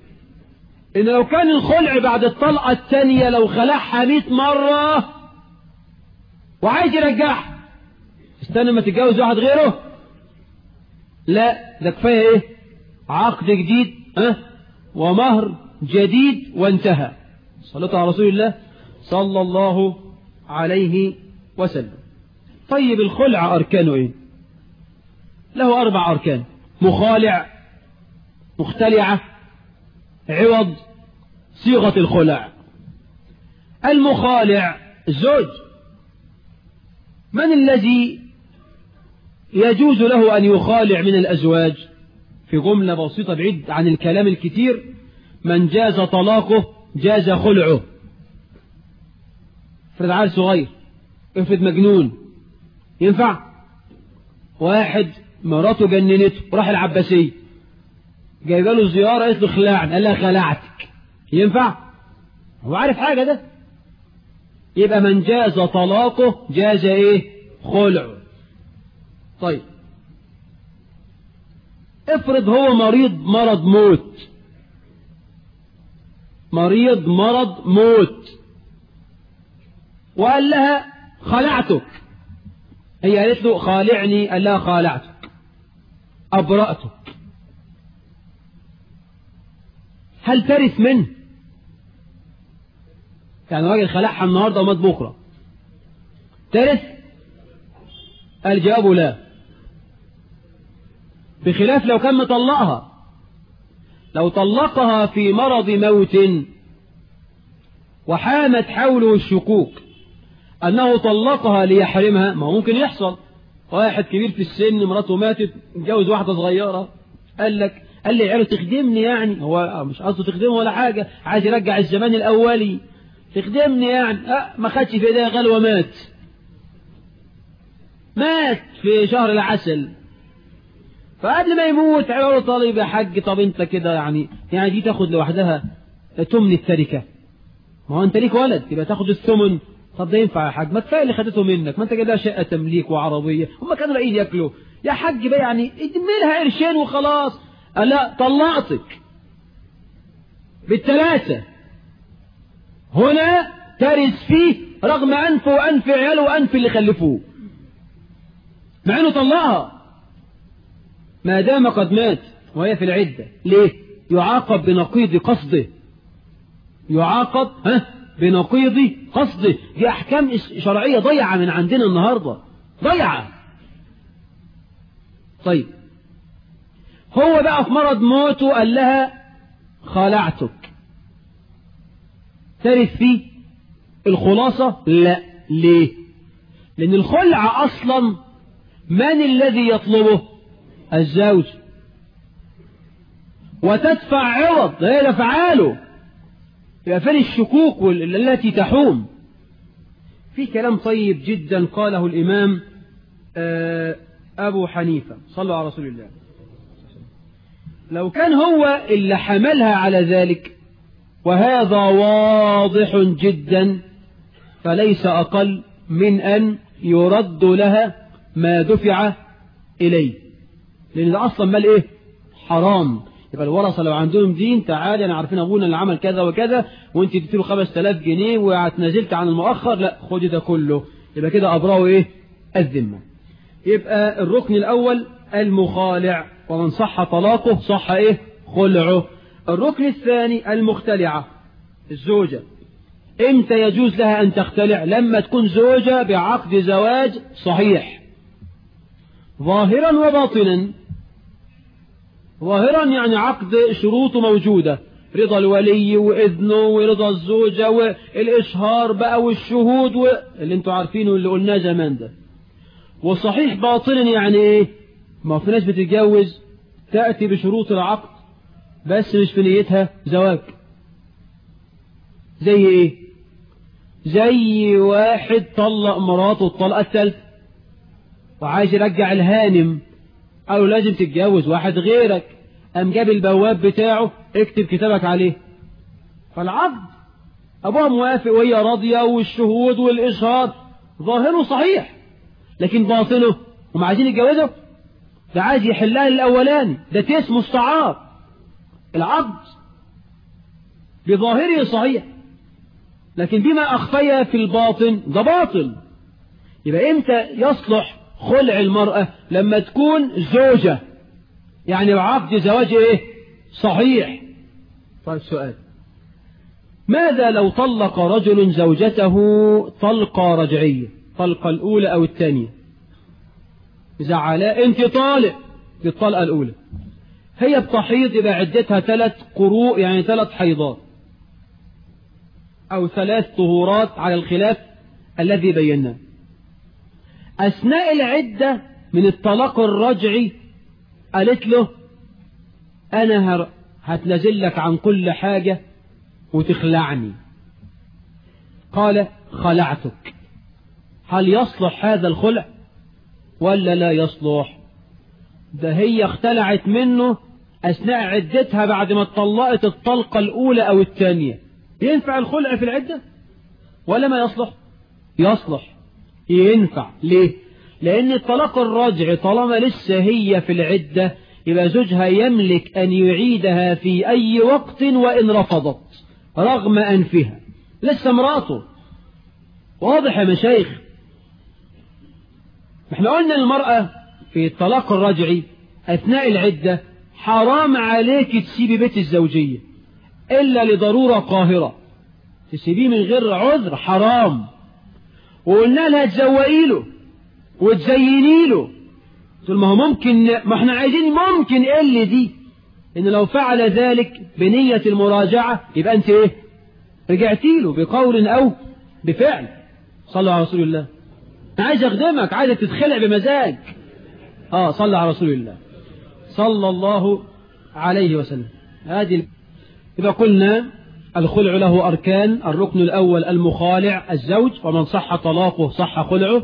[SPEAKER 1] إن لو كان الخلع بعد الطلقة الثانية لو خلعها 100 مرة وعايز يرجعها استنى ما تتجوز واحد غيره لا ده كفاية ايه عقد جديد ها ومهر جديد وانتهى صلاة على رسول الله صلى الله عليه وسلم طيب الخلع أركانه ايه له أربع أركان مخالع مختلعة عوض صيغة الخلع المخالع الزوج من الذي يجوز له أن يخالع من الأزواج في جملة بسيطة بعيد عن الكلام الكتير من جاز طلاقه جاز خلعه افرض عيل صغير افرض مجنون ينفع واحد مراته جننته راح العباسية جايبه له زيارة قالت له خلعني قال لها خلعتك ينفع هو عارف حاجة ده يبقى من جاز طلاقه جاز ايه خلعه طيب افرض هو مريض مرض موت مريض مرض موت وقال لها خلعتك هي قالت له خالعني قال لها خالعتك أبرأتك هل ترث منه يعني راجل خلعها النهاردة ومات بكرة ترث الجواب لا بخلاف لو كان مطلقها لو طلقها في مرض موت وحامت حوله الشكوك أنه طلقها ليحرمها ما ممكن يحصل واحد كبير في السن مراته ماتت اتجوز واحدة صغيرة قال لك قال لي عياله تخدمني يعني هو مش قصده تخدمه ولا حاجة عايز يرجع الزمان الأولي تخدمني يعني أه ما خدش في ايديها غلوة مات مات في شهر العسل فقبل ما يموت عياله طالب يا حاج طب انت كده يعني يعني دي تاخد لوحدها تمن التركة ما هو انت ليك ولد يبقى تاخد الثمن طب ده ينفع يا حاج ما كفايه اللي خدته منك ما انت جايب لها شقه تمليك وعربيه هم كانوا لاقيين ياكلوا يا حاج بقى يعني ادمي لها قرشين وخلاص قال لا طلعتك بالثلاثه هنا ترث فيه رغم انفه وانف عياله وانف اللي خلفوه مع انه طلقها ما دام قد مات وهي في العده ليه يعاقب بنقيض قصده يعاقب ها بنقيض قصده دي أحكام شرعية ضيعة من عندنا النهاردة ضيعة طيب هو بقى في مرض موته قال لها خلعتك ترث فيه الخلاصة لا ليه لأن الخلع أصلا من الذي يطلبه الزوج وتدفع عوض هي أفعاله يبقى فين الشكوك التي تحوم في كلام طيب جدا قاله الإمام أبو حنيفة صلوا على رسول الله لو كان هو اللي حملها على ذلك وهذا واضح جدا فليس أقل من أن يرد لها ما دفع إليه لأن ده أصلا مال إيه حرام يبقى الورثة لو عندهم دين تعالى أنا عارفين أبونا اللي عمل كذا وكذا وأنت اديت له 5000 جنيه واتنازلت عن المؤخر لا خدي ده كله يبقى كده أبرأوا إيه الذمة يبقى الركن الأول المخالع ومن صح طلاقه صح إيه خلعه الركن الثاني المختلعة الزوجة امتى يجوز لها أن تختلع لما تكون زوجة بعقد زواج صحيح ظاهرا وباطنا ظاهرا يعني عقد شروطه موجودة رضا الولي وإذنه ورضا الزوجة والإشهار بقى والشهود و... اللي انتوا عارفينه اللي قلناه زمان ده وصحيح باطنا يعني ايه ما في ناس بتتجوز تأتي بشروط العقد بس مش في نيتها زواج زي ايه زي واحد طلق مراته الطلقة الثالثة وعايز يرجع الهانم قالوا لازم تتجوز واحد غيرك قام جاب البواب بتاعه اكتب كتابك عليه فالعقد ابوها موافق وهي راضية والشهود والإشهاد ظاهره صحيح لكن باطنه هم عايزين يتجوزوا ده عايز يحلها للأولاني ده تيس مستعار العقد بظاهره صحيح لكن بما أخفي في الباطن ده باطل يبقى امتى يصلح خلع المرأة لما تكون زوجة يعني بعقد زواج ايه صحيح طيب سؤال ماذا لو طلق رجل زوجته طلقة رجعية طلقة الأولى أو الثانية زعلاء انت طالق دي الطلقة الأولى هي بتحيض يبقى عدتها ثلاث قروء يعني ثلاث حيضات أو ثلاث طهورات على الخلاف الذي بيناه أثناء العدة من الطلاق الرجعي قالت له أنا هتنزلك عن كل حاجة وتخلعني قال خلعتك هل يصلح هذا الخلع ولا لا يصلح ده هي اختلعت منه أثناء عدتها بعد ما اتطلقت الطلقة الأولى أو الثانية ينفع الخلع في العدة ولا ما يصلح يصلح ينفع ليه لأن الطلاق الرجع طالما لسه هي في العدة يبقى زوجها يملك أن يعيدها في أي وقت وإن رفضت رغم أنفها لسه مراته واضح يا مشايخ احنا قلنا المرأة في الطلاق الرجعي أثناء العدة حرام عليك تسيبي بيت الزوجية إلا لضرورة قاهرة تسيبيه من غير عذر حرام وقلنا لها تزوقي له وتزيني له قلت ما هو ممكن ما احنا عايزين ممكن ال دي ان لو فعل ذلك بنية المراجعة يبقى انت ايه رجعتي له بقول او بفعل صلى على رسول الله انا عايز اخدمك عايزك تتخلع بمزاج اه صلى على رسول الله صلى الله عليه وسلم هذه إذا قلنا الخلع له أركان الركن الأول المخالع الزوج ومن صح طلاقه صح خلعه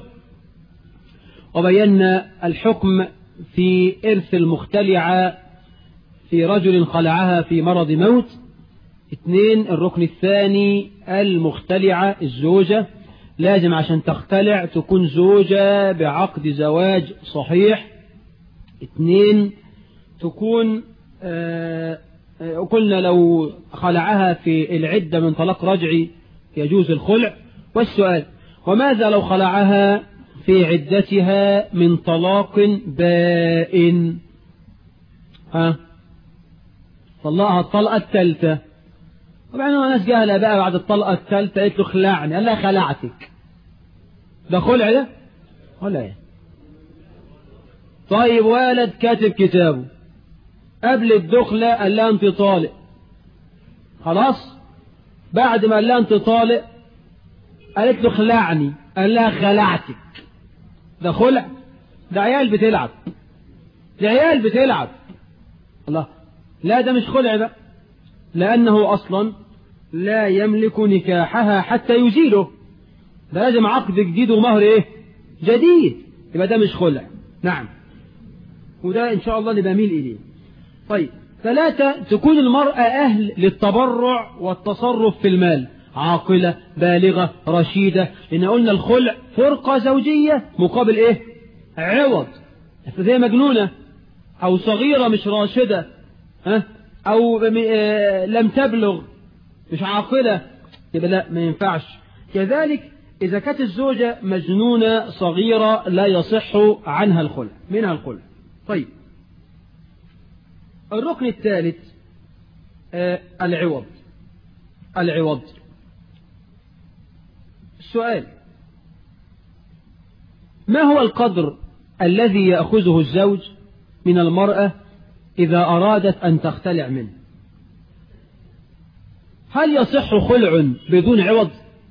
[SPEAKER 1] وبينا الحكم في إرث المختلعة في رجل خلعها في مرض موت اثنين الركن الثاني المختلعة الزوجة لازم عشان تختلع تكون زوجة بعقد زواج صحيح اثنين تكون آه قلنا لو خلعها في العدة من طلاق رجعي يجوز الخلع والسؤال وماذا لو خلعها في عدتها من طلاق بائن ها طلقها الطلقة الثالثة طبعا ناس جهلة بقى بعد الطلقة الثالثة قالت له خلعني قال لها خلعتك ده خلع ده ولا ايه طيب ولد كاتب كتابه قبل الدخلة قال لها انت طالق خلاص بعد ما قال لها انت طالق قالت له خلعني قال لها خلعتك ده خلع ده عيال بتلعب ده عيال بتلعب الله لا ده مش خلع بقى لأنه أصلا لا يملك نكاحها حتى يزيله ده لازم عقد جديد ومهر ايه جديد يبقى ده مش خلع نعم وده إن شاء الله نبقى ميل إليه طيب ثلاثة تكون المرأة أهل للتبرع والتصرف في المال عاقلة بالغة رشيدة لأن قلنا الخلع فرقة زوجية مقابل إيه عوض زي مجنونة أو صغيرة مش راشدة ها أو لم تبلغ مش عاقلة يبقى لا ما ينفعش كذلك إذا كانت الزوجة مجنونة صغيرة لا يصح عنها الخلع منها الخلع طيب الركن الثالث آه العوض العوض السؤال ما هو القدر الذي يأخذه الزوج من المرأة إذا أرادت أن تختلع منه هل يصح خلع بدون عوض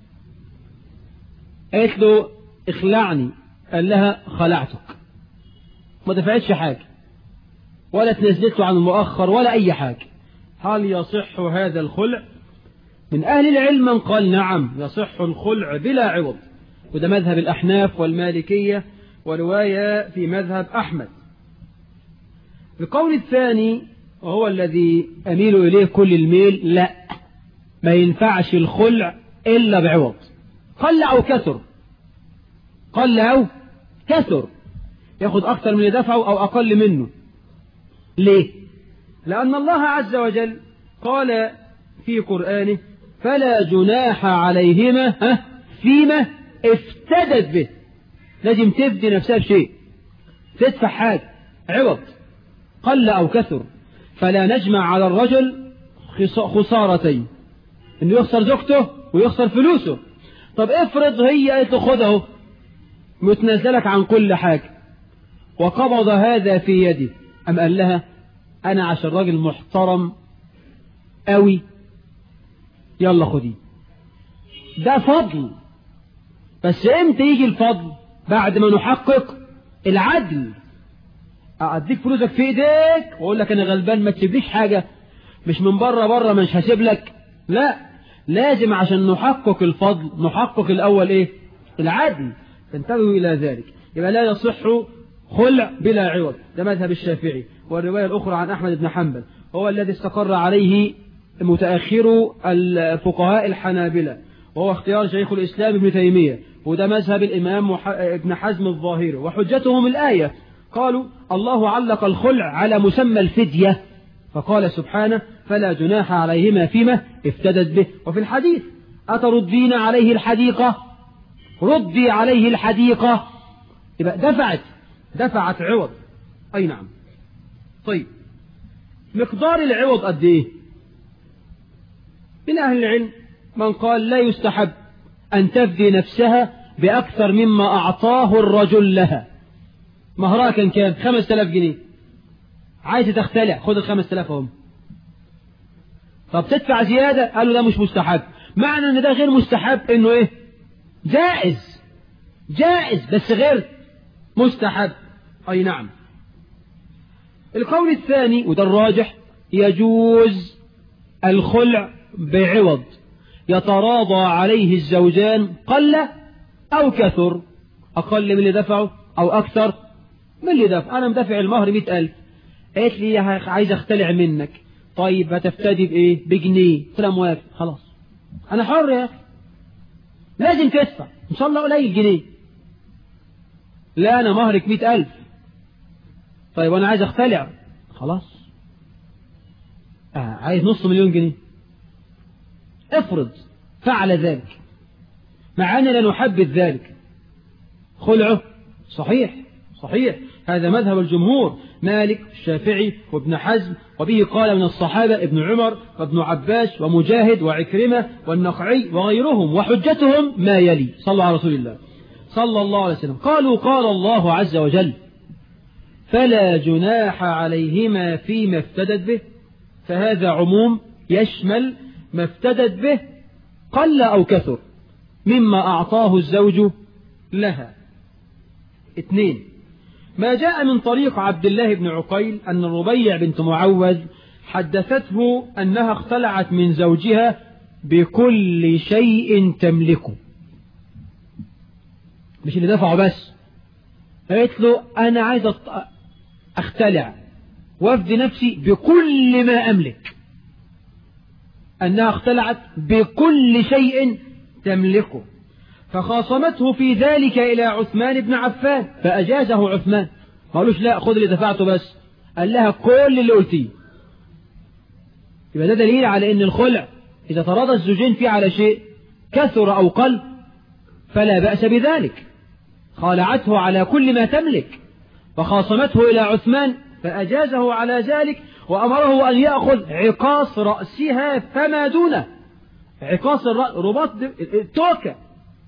[SPEAKER 1] قالت له اخلعني قال لها خلعتك ما دفعتش حاجة ولا تنزلته عن المؤخر ولا أي حاجة هل يصح هذا الخلع من أهل العلم من قال نعم يصح الخلع بلا عوض وده مذهب الأحناف والمالكية ورواية في مذهب أحمد القول الثاني وهو الذي أميل إليه كل الميل لا ما ينفعش الخلع إلا بعوض قل أو كثر قل أو كثر ياخد أكثر من دفعه أو أقل منه ليه لأن الله عز وجل قال في قرآنه فلا جناح عليهما فيما افتدت به لازم تفدي نفسها بشيء تدفع حاجة عوض قل أو كثر فلا نجمع على الرجل خسارتين انه يخسر زوجته ويخسر فلوسه طب افرض هي قالت له خد اهو متنزلك عن كل حاجة وقبض هذا في يدي أم قال لها أنا عشان راجل محترم قوي يلا خدي ده فضل بس امتى يجي الفضل بعد ما نحقق العدل أديك فلوسك في ايديك واقول لك انا غلبان ما تسيبليش حاجة مش من بره بره مش هسيب لك لا لازم عشان نحقق الفضل نحقق الاول ايه العدل تنتبهوا الى ذلك يبقى لا يصح خلع بلا عوض ده مذهب الشافعي والرواية الأخرى عن أحمد بن حنبل هو الذي استقر عليه متأخر الفقهاء الحنابلة وهو اختيار شيخ الإسلام ابن تيمية وده مذهب الإمام ابن حزم الظاهري وحجتهم الآية قالوا الله علق الخلع على مسمى الفدية فقال سبحانه فلا جناح عليهما فيما افتدت به وفي الحديث أتردين عليه الحديقة ردي عليه الحديقة يبقى دفعت دفعت عوض أي نعم طيب مقدار العوض قد إيه من أهل العلم من قال لا يستحب أن تفدي نفسها بأكثر مما أعطاه الرجل لها مهرها كان كام خمس تلاف جنيه عايزة تختلع خد الخمس تلاف هم طب تدفع زيادة قالوا ده مش مستحب معنى ان ده غير مستحب انه ايه جائز جائز بس غير مستحب اي نعم القول الثاني وده الراجح يجوز الخلع بعوض يتراضى عليه الزوجان قل أو كثر أقل من اللي دفعه أو أكثر من اللي دفع أنا مدفع المهر مئة ألف قالت لي عايز أختلع منك طيب هتفتدي بإيه بجنيه قلت لها موافق خلاص أنا حر يا أخي لازم تدفع إن شاء الله قليل جنيه لا أنا مهرك مئة ألف طيب وأنا عايز أختلع خلاص آه عايز نص مليون جنيه افرض فعل ذلك مع أننا نحبذ ذلك خلعه صحيح صحيح هذا مذهب الجمهور مالك الشافعي وابن حزم وبه قال من الصحابة ابن عمر وابن عباس ومجاهد وعكرمة والنخعي وغيرهم وحجتهم ما يلي صلى على رسول الله صلى الله عليه وسلم قالوا قال الله عز وجل فلا جناح عليهما فيما افتدت به فهذا عموم يشمل ما افتدت به قل أو كثر مما أعطاه الزوج لها اثنين ما جاء من طريق عبد الله بن عقيل أن الربيع بنت معوذ حدثته أنها اختلعت من زوجها بكل شيء تملكه مش اللي دفعه بس قالت له أنا عايز أختلع وافدي نفسي بكل ما أملك أنها اختلعت بكل شيء تملكه فخاصمته في ذلك إلى عثمان بن عفان فأجازه عثمان قالوش لا خذ اللي دفعته بس قال لها كل اللي قلتيه يبقى ده دليل على أن الخلع إذا تراضى الزوجين فيه على شيء كثر أو قل فلا بأس بذلك خالعته على كل ما تملك فخاصمته إلى عثمان فأجازه على ذلك وأمره أن يأخذ عقاص رأسها فما دونه عقاص الرباط التوكة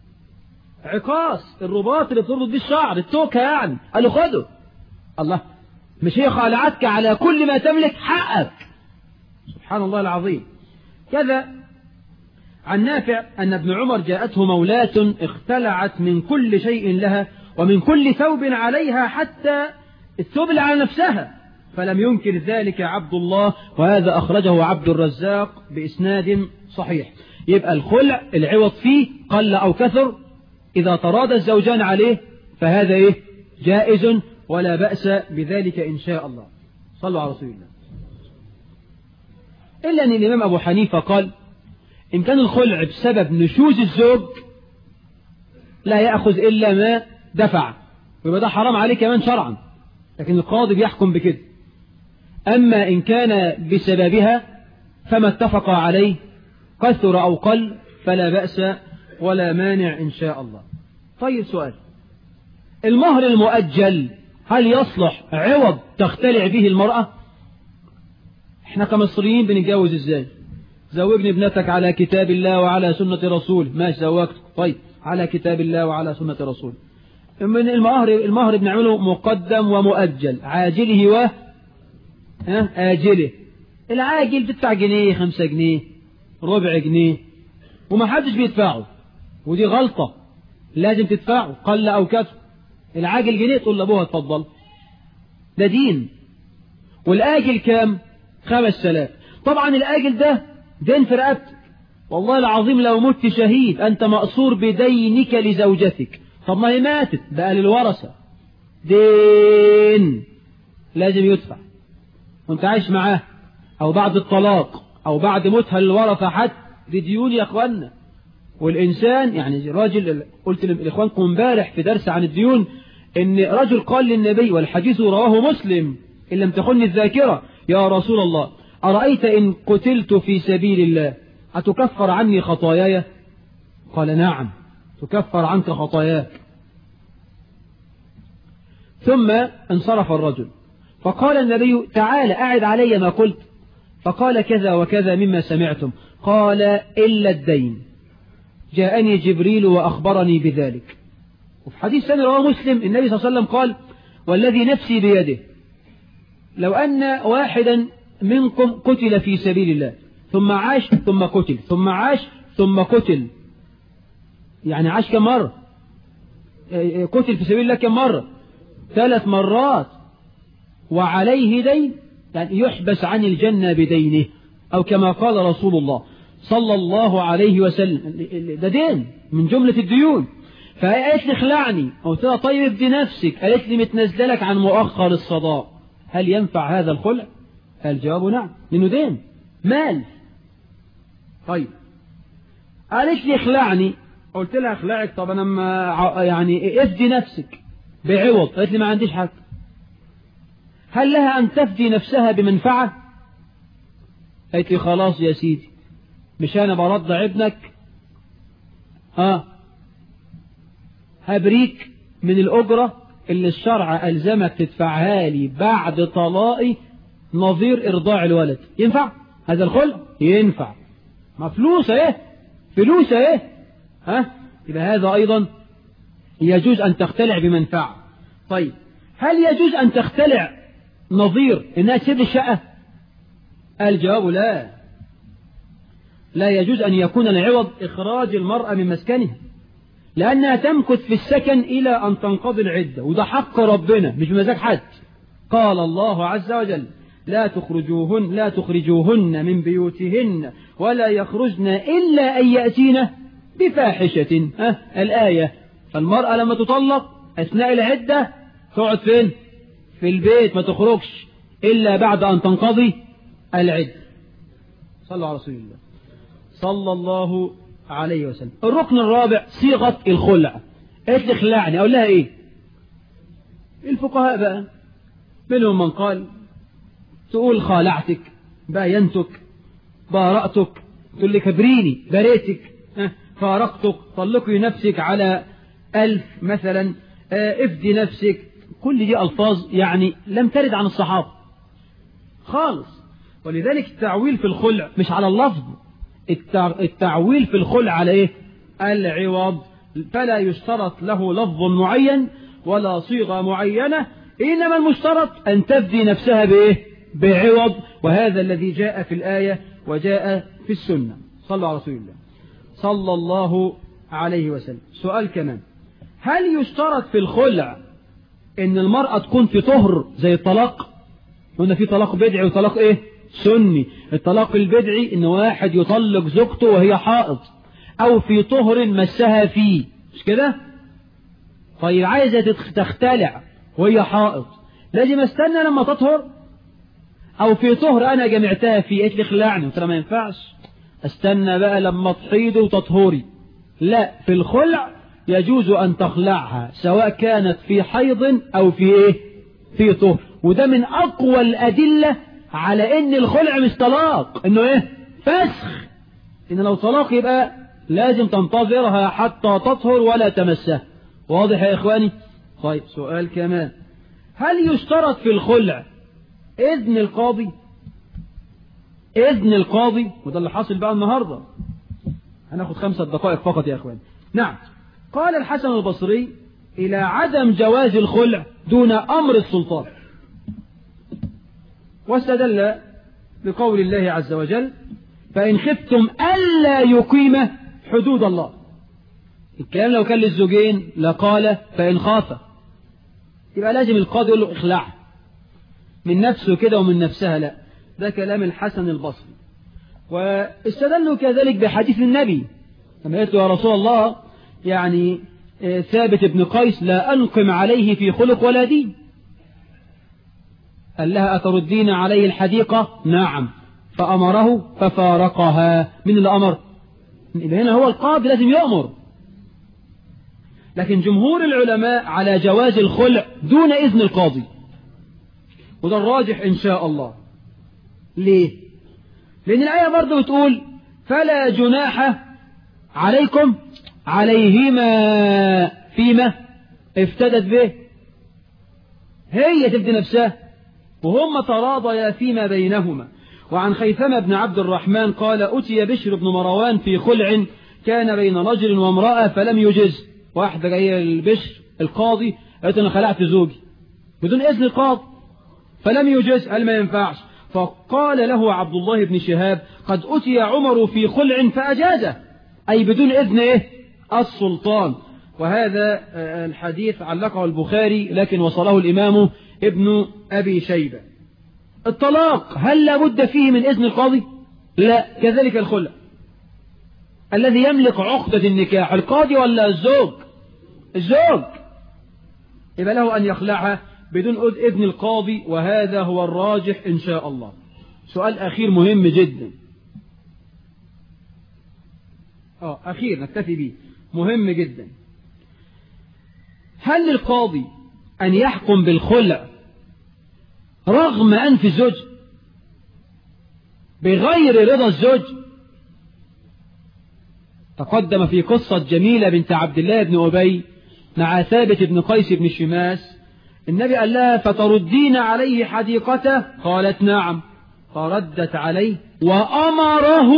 [SPEAKER 1] عقاص الرباط اللي بتربط بيه الشعر التوكة يعني قال له خده الله مش هي خالعتك على كل ما تملك حقك سبحان الله العظيم كذا عن نافع أن ابن عمر جاءته مولاة اختلعت من كل شيء لها ومن كل ثوب عليها حتى الثوب اللي على نفسها فلم ينكر ذلك عبد الله وهذا أخرجه عبد الرزاق بإسناد صحيح يبقى الخلع العوض فيه قل أو كثر إذا تراضى الزوجان عليه فهذا إيه جائز ولا بأس بذلك إن شاء الله صلوا على رسول الله إلا أن الإمام أبو حنيفة قال إن كان الخلع بسبب نشوز الزوج لا يأخذ إلا ما دفع ويبقى ده حرام عليه كمان شرعا لكن القاضي بيحكم بكده أما إن كان بسببها فما اتفق عليه كثر أو قل فلا بأس ولا مانع إن شاء الله طيب سؤال المهر المؤجل هل يصلح عوض تختلع به المرأة احنا كمصريين بنتجوز ازاي زوجني ابنتك على كتاب الله وعلى سنة رسول ماشي زوجت طيب على كتاب الله وعلى سنة رسول من المهر المهر بنعمله مقدم ومؤجل عاجله و ها آجله العاجل تدفع جنيه خمسة جنيه ربع جنيه وما حدش بيدفعه ودي غلطة لازم تدفعه قل أو كثر العاجل جنيه تقول لأبوها اتفضل ده دين والآجل كام خمس سلاف طبعا الآجل ده دين في رقبتك والله العظيم لو مت شهيد أنت مأصور بدينك لزوجتك طب ما هي ماتت بقى للورثة دين لازم يدفع وانت عايش معاه او بعد الطلاق او بعد موتها الورثة حتى دي ديون يا اخوانا والانسان يعني راجل قلت لاخوانكم امبارح في درس عن الديون ان رجل قال للنبي والحديث رواه مسلم ان لم تخن الذاكرة يا رسول الله أرأيت إن قتلت في سبيل الله أتكفر عني خطاياي قال نعم تكفر عنك خطاياك ثم انصرف الرجل فقال النبي تعال أعد علي ما قلت فقال كذا وكذا مما سمعتم قال إلا الدين جاءني جبريل وأخبرني بذلك وفي حديث ثاني رواه مسلم النبي صلى الله عليه وسلم قال والذي نفسي بيده لو أن واحدا منكم قتل في سبيل الله ثم عاش ثم قتل ثم عاش ثم قتل يعني عاش كم مرة قتل في سبيل الله كم مرة ثلاث مرات وعليه دين يعني يحبس عن الجنة بدينه أو كما قال رسول الله صلى الله عليه وسلم ده دين من جملة الديون فقالت لي اخلعني قلت لها طيب ابدي نفسك قالت لي متنزله لك عن مؤخر الصداق هل ينفع هذا الخلع الجواب نعم لأنه دين مال طيب قالت لي اخلعني قلت لها اخلعك طب انا ما يعني افدي نفسك بعوض قالت لي ما عنديش حاجه هل لها ان تفدي نفسها بمنفعه قالت لي خلاص يا سيدي مش انا برضع ابنك ها هبريك من الاجره اللي الشرع الزمك تدفعها لي بعد طلائي نظير ارضاع الولد ينفع هذا الخلع ينفع ما فلوس ايه فلوس ايه ها يبقى هذا ايضا يجوز ان تختلع بمنفعه طيب هل يجوز ان تختلع نظير انها تسيب الشقه الجواب لا لا يجوز ان يكون العوض اخراج المراه من مسكنها لانها تمكث في السكن الى ان تنقضي العده وده حق ربنا مش بمزاج حد قال الله عز وجل لا تخرجوهن لا تخرجوهن من بيوتهن ولا يخرجن إلا أن يأتين بفاحشة ها الآية فالمرأة لما تطلق أثناء العدة تقعد فين في البيت ما تخرجش إلا بعد أن تنقضي العدة صلى على رسول الله صلى الله عليه وسلم الركن الرابع صيغة الخلع قالت لي خلعني أقول لها إيه الفقهاء بقى منهم من قال تقول خالعتك باينتك بارأتك تقول لي كبريني بريتك فارقتك طلقي نفسك على ألف مثلا افدي نفسك كل دي ألفاظ يعني لم ترد عن الصحابة خالص ولذلك التعويل في الخلع مش على اللفظ التعويل في الخلع على ايه العوض فلا يشترط له لفظ معين ولا صيغة معينة إنما المشترط أن تفدي نفسها بإيه بعوض وهذا الذي جاء في الآية وجاء في السنة صلى على رسول الله صلى الله عليه وسلم سؤال كمان هل يشترط في الخلع ان المرأة تكون في طهر زي الطلاق قلنا في طلاق بدعي وطلاق ايه سني الطلاق البدعي ان واحد يطلق زوجته وهي حائض او في طهر مسها فيه مش كده طيب عايزة تختلع وهي حائض لازم استنى لما تطهر او في طهر انا جمعتها فيه قلت لي خلعني قلت ما ينفعش استنى بقى لما تحيضي وتطهري لا في الخلع يجوز ان تخلعها سواء كانت في حيض او في ايه في طهر وده من اقوى الادله على ان الخلع مش طلاق انه ايه فسخ ان لو طلاق يبقى لازم تنتظرها حتى تطهر ولا تمسها واضح يا اخواني طيب سؤال كمان هل يشترط في الخلع إذن القاضي إذن القاضي وده اللي حاصل بقى النهاردة هناخد خمسة دقائق فقط يا أخوان نعم قال الحسن البصري إلى عدم جواز الخلع دون أمر السلطان واستدل بقول الله عز وجل فإن خفتم ألا يقيم حدود الله الكلام لو كان للزوجين لقال فإن خاف يبقى لازم القاضي يقول له اخلعها من نفسه كده ومن نفسها لا ده كلام الحسن البصري واستدلوا كذلك بحديث النبي لما قلت يا رسول الله يعني ثابت بن قيس لا أنقم عليه في خلق ولا دين قال لها أتردين عليه الحديقة نعم فأمره ففارقها من اللي أمر هنا هو القاضي لازم يأمر لكن جمهور العلماء على جواز الخلع دون إذن القاضي وده الراجح إن شاء الله ليه لأن الآية برضه بتقول فلا جناح عليكم عليهما فيما افتدت به هي تفدي نفسها وهم تراضيا فيما بينهما وعن خيثمة بن عبد الرحمن قال أتي بشر بن مروان في خلع كان بين رجل وامرأة فلم يجز واحدة جاية البشر القاضي قالت أنا خلعت زوجي بدون إذن القاضي فلم يجز قال ما ينفعش فقال له عبد الله بن شهاب قد أتي عمر في خلع فأجازه أي بدون إذن إيه السلطان وهذا الحديث علقه البخاري لكن وصله الإمام ابن أبي شيبة الطلاق هل لابد فيه من إذن القاضي لا كذلك الخلع الذي يملك عقدة النكاح القاضي ولا الزوج الزوج يبقى له أن يخلعها بدون إذن القاضي وهذا هو الراجح إن شاء الله سؤال أخير مهم جدا آه أخير نكتفي به مهم جدا هل للقاضي أن يحكم بالخلع رغم أنف الزوج بغير رضا الزوج تقدم في قصة جميلة بنت عبد الله بن أبي مع ثابت بن قيس بن شماس النبي قال لها فتردين عليه حديقته قالت نعم فردت عليه وأمره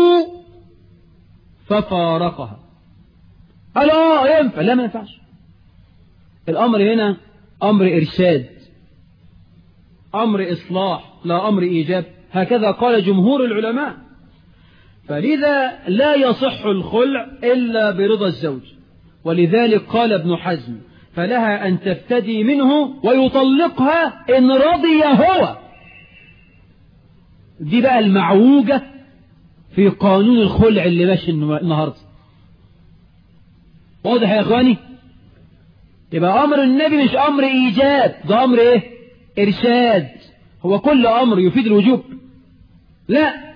[SPEAKER 1] ففارقها قال اه ينفع لا ما ينفعش الأمر هنا أمر إرشاد أمر إصلاح لا أمر إيجاب هكذا قال جمهور العلماء فلذا لا يصح الخلع إلا برضا الزوج ولذلك قال ابن حزم فلها أن تفتدي منه ويطلقها إن رضي هو دي بقى المعوجة في قانون الخلع اللي ماشي النهاردة واضح يا إخواني يبقى أمر النبي مش أمر إيجاب ده أمر إيه إرشاد هو كل أمر يفيد الوجوب لا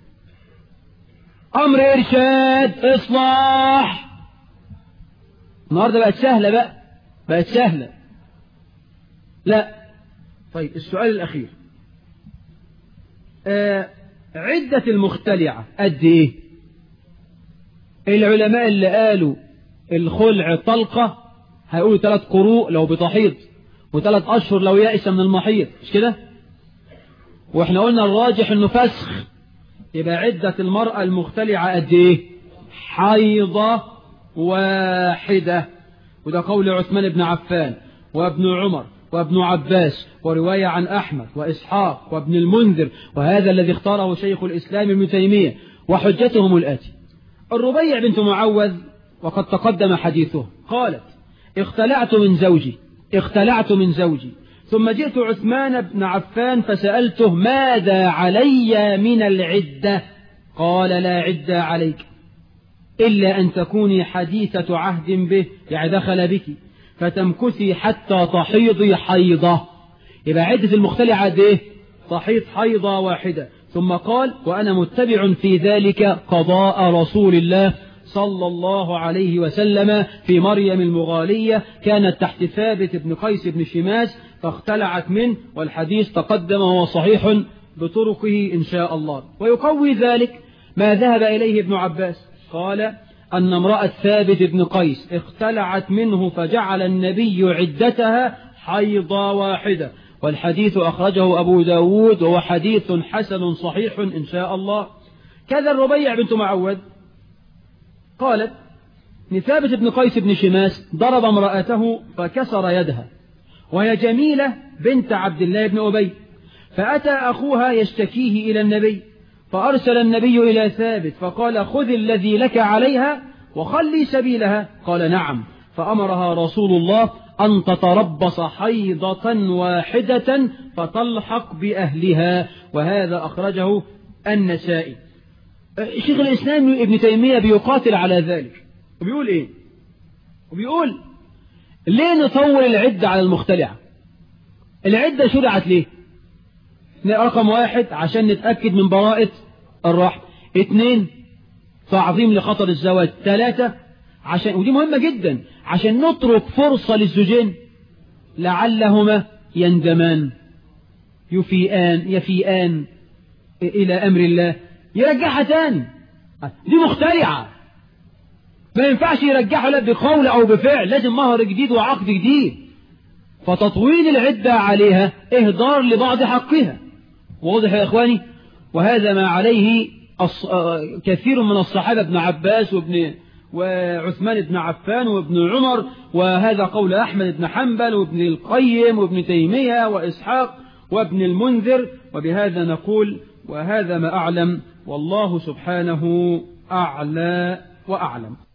[SPEAKER 1] أمر إرشاد إصلاح النهاردة بقت سهلة بقى بقت سهلة لا طيب السؤال الأخير آه عدة المختلعة قد إيه العلماء اللي قالوا الخلع طلقة هيقولوا ثلاث قروء لو بتحيض وثلاث أشهر لو يائس من المحيض مش كده واحنا قلنا الراجح انه فسخ يبقى عدة المرأة المختلعة قد ايه حيضة واحدة وده قول عثمان بن عفان وابن عمر وابن عباس ورواية عن أحمد وإسحاق وابن المنذر وهذا الذي اختاره شيخ الإسلام ابن تيمية وحجتهم الآتي الربيع بنت معوذ وقد تقدم حديثه قالت اختلعت من زوجي اختلعت من زوجي ثم جئت عثمان بن عفان فسألته ماذا علي من العدة قال لا عدة عليك إلا أن تكوني حديثة عهد به يعني دخل بك فتمكثي حتى تحيضي حيضة يبقى عدة المختلعة دي تحيض حيضة واحدة ثم قال وأنا متبع في ذلك قضاء رسول الله صلى الله عليه وسلم في مريم المغالية كانت تحت ثابت بن قيس بن شماس فاختلعت منه والحديث تقدم وهو صحيح بطرقه إن شاء الله ويقوي ذلك ما ذهب إليه ابن عباس قال أن امرأة ثابت بن قيس اختلعت منه فجعل النبي عدتها حيضة واحدة والحديث أخرجه أبو داود وهو حديث حسن صحيح إن شاء الله كذا الربيع بنت معود قالت ثابت بن قيس بن شماس ضرب امرأته فكسر يدها وهي جميلة بنت عبد الله بن أبي فأتى أخوها يشتكيه إلى النبي فأرسل النبي إلى ثابت فقال خذ الذي لك عليها وخلي سبيلها قال نعم فأمرها رسول الله أن تتربص حيضة واحدة فتلحق بأهلها وهذا أخرجه النسائي شيخ الإسلام ابن تيمية بيقاتل على ذلك وبيقول إيه وبيقول ليه نطول العدة على المختلعة العدة شرعت ليه رقم واحد عشان نتأكد من براءة الرحم اثنين تعظيم لخطر الزواج ثلاثة عشان ودي مهمة جدا عشان نترك فرصة للزوجين لعلهما يندمان يفيئان يفيئان إلى أمر الله يرجعها تاني دي مخترعة ما ينفعش يرجعها لا بقول أو بفعل لازم مهر جديد وعقد جديد فتطويل العدة عليها إهدار لبعض حقها واضح يا إخواني وهذا ما عليه كثير من الصحابة ابن عباس وابن وعثمان بن عفان وابن عمر وهذا قول أحمد بن حنبل وابن القيم وابن تيمية وإسحاق وابن المنذر وبهذا نقول وهذا ما أعلم والله سبحانه أعلى وأعلم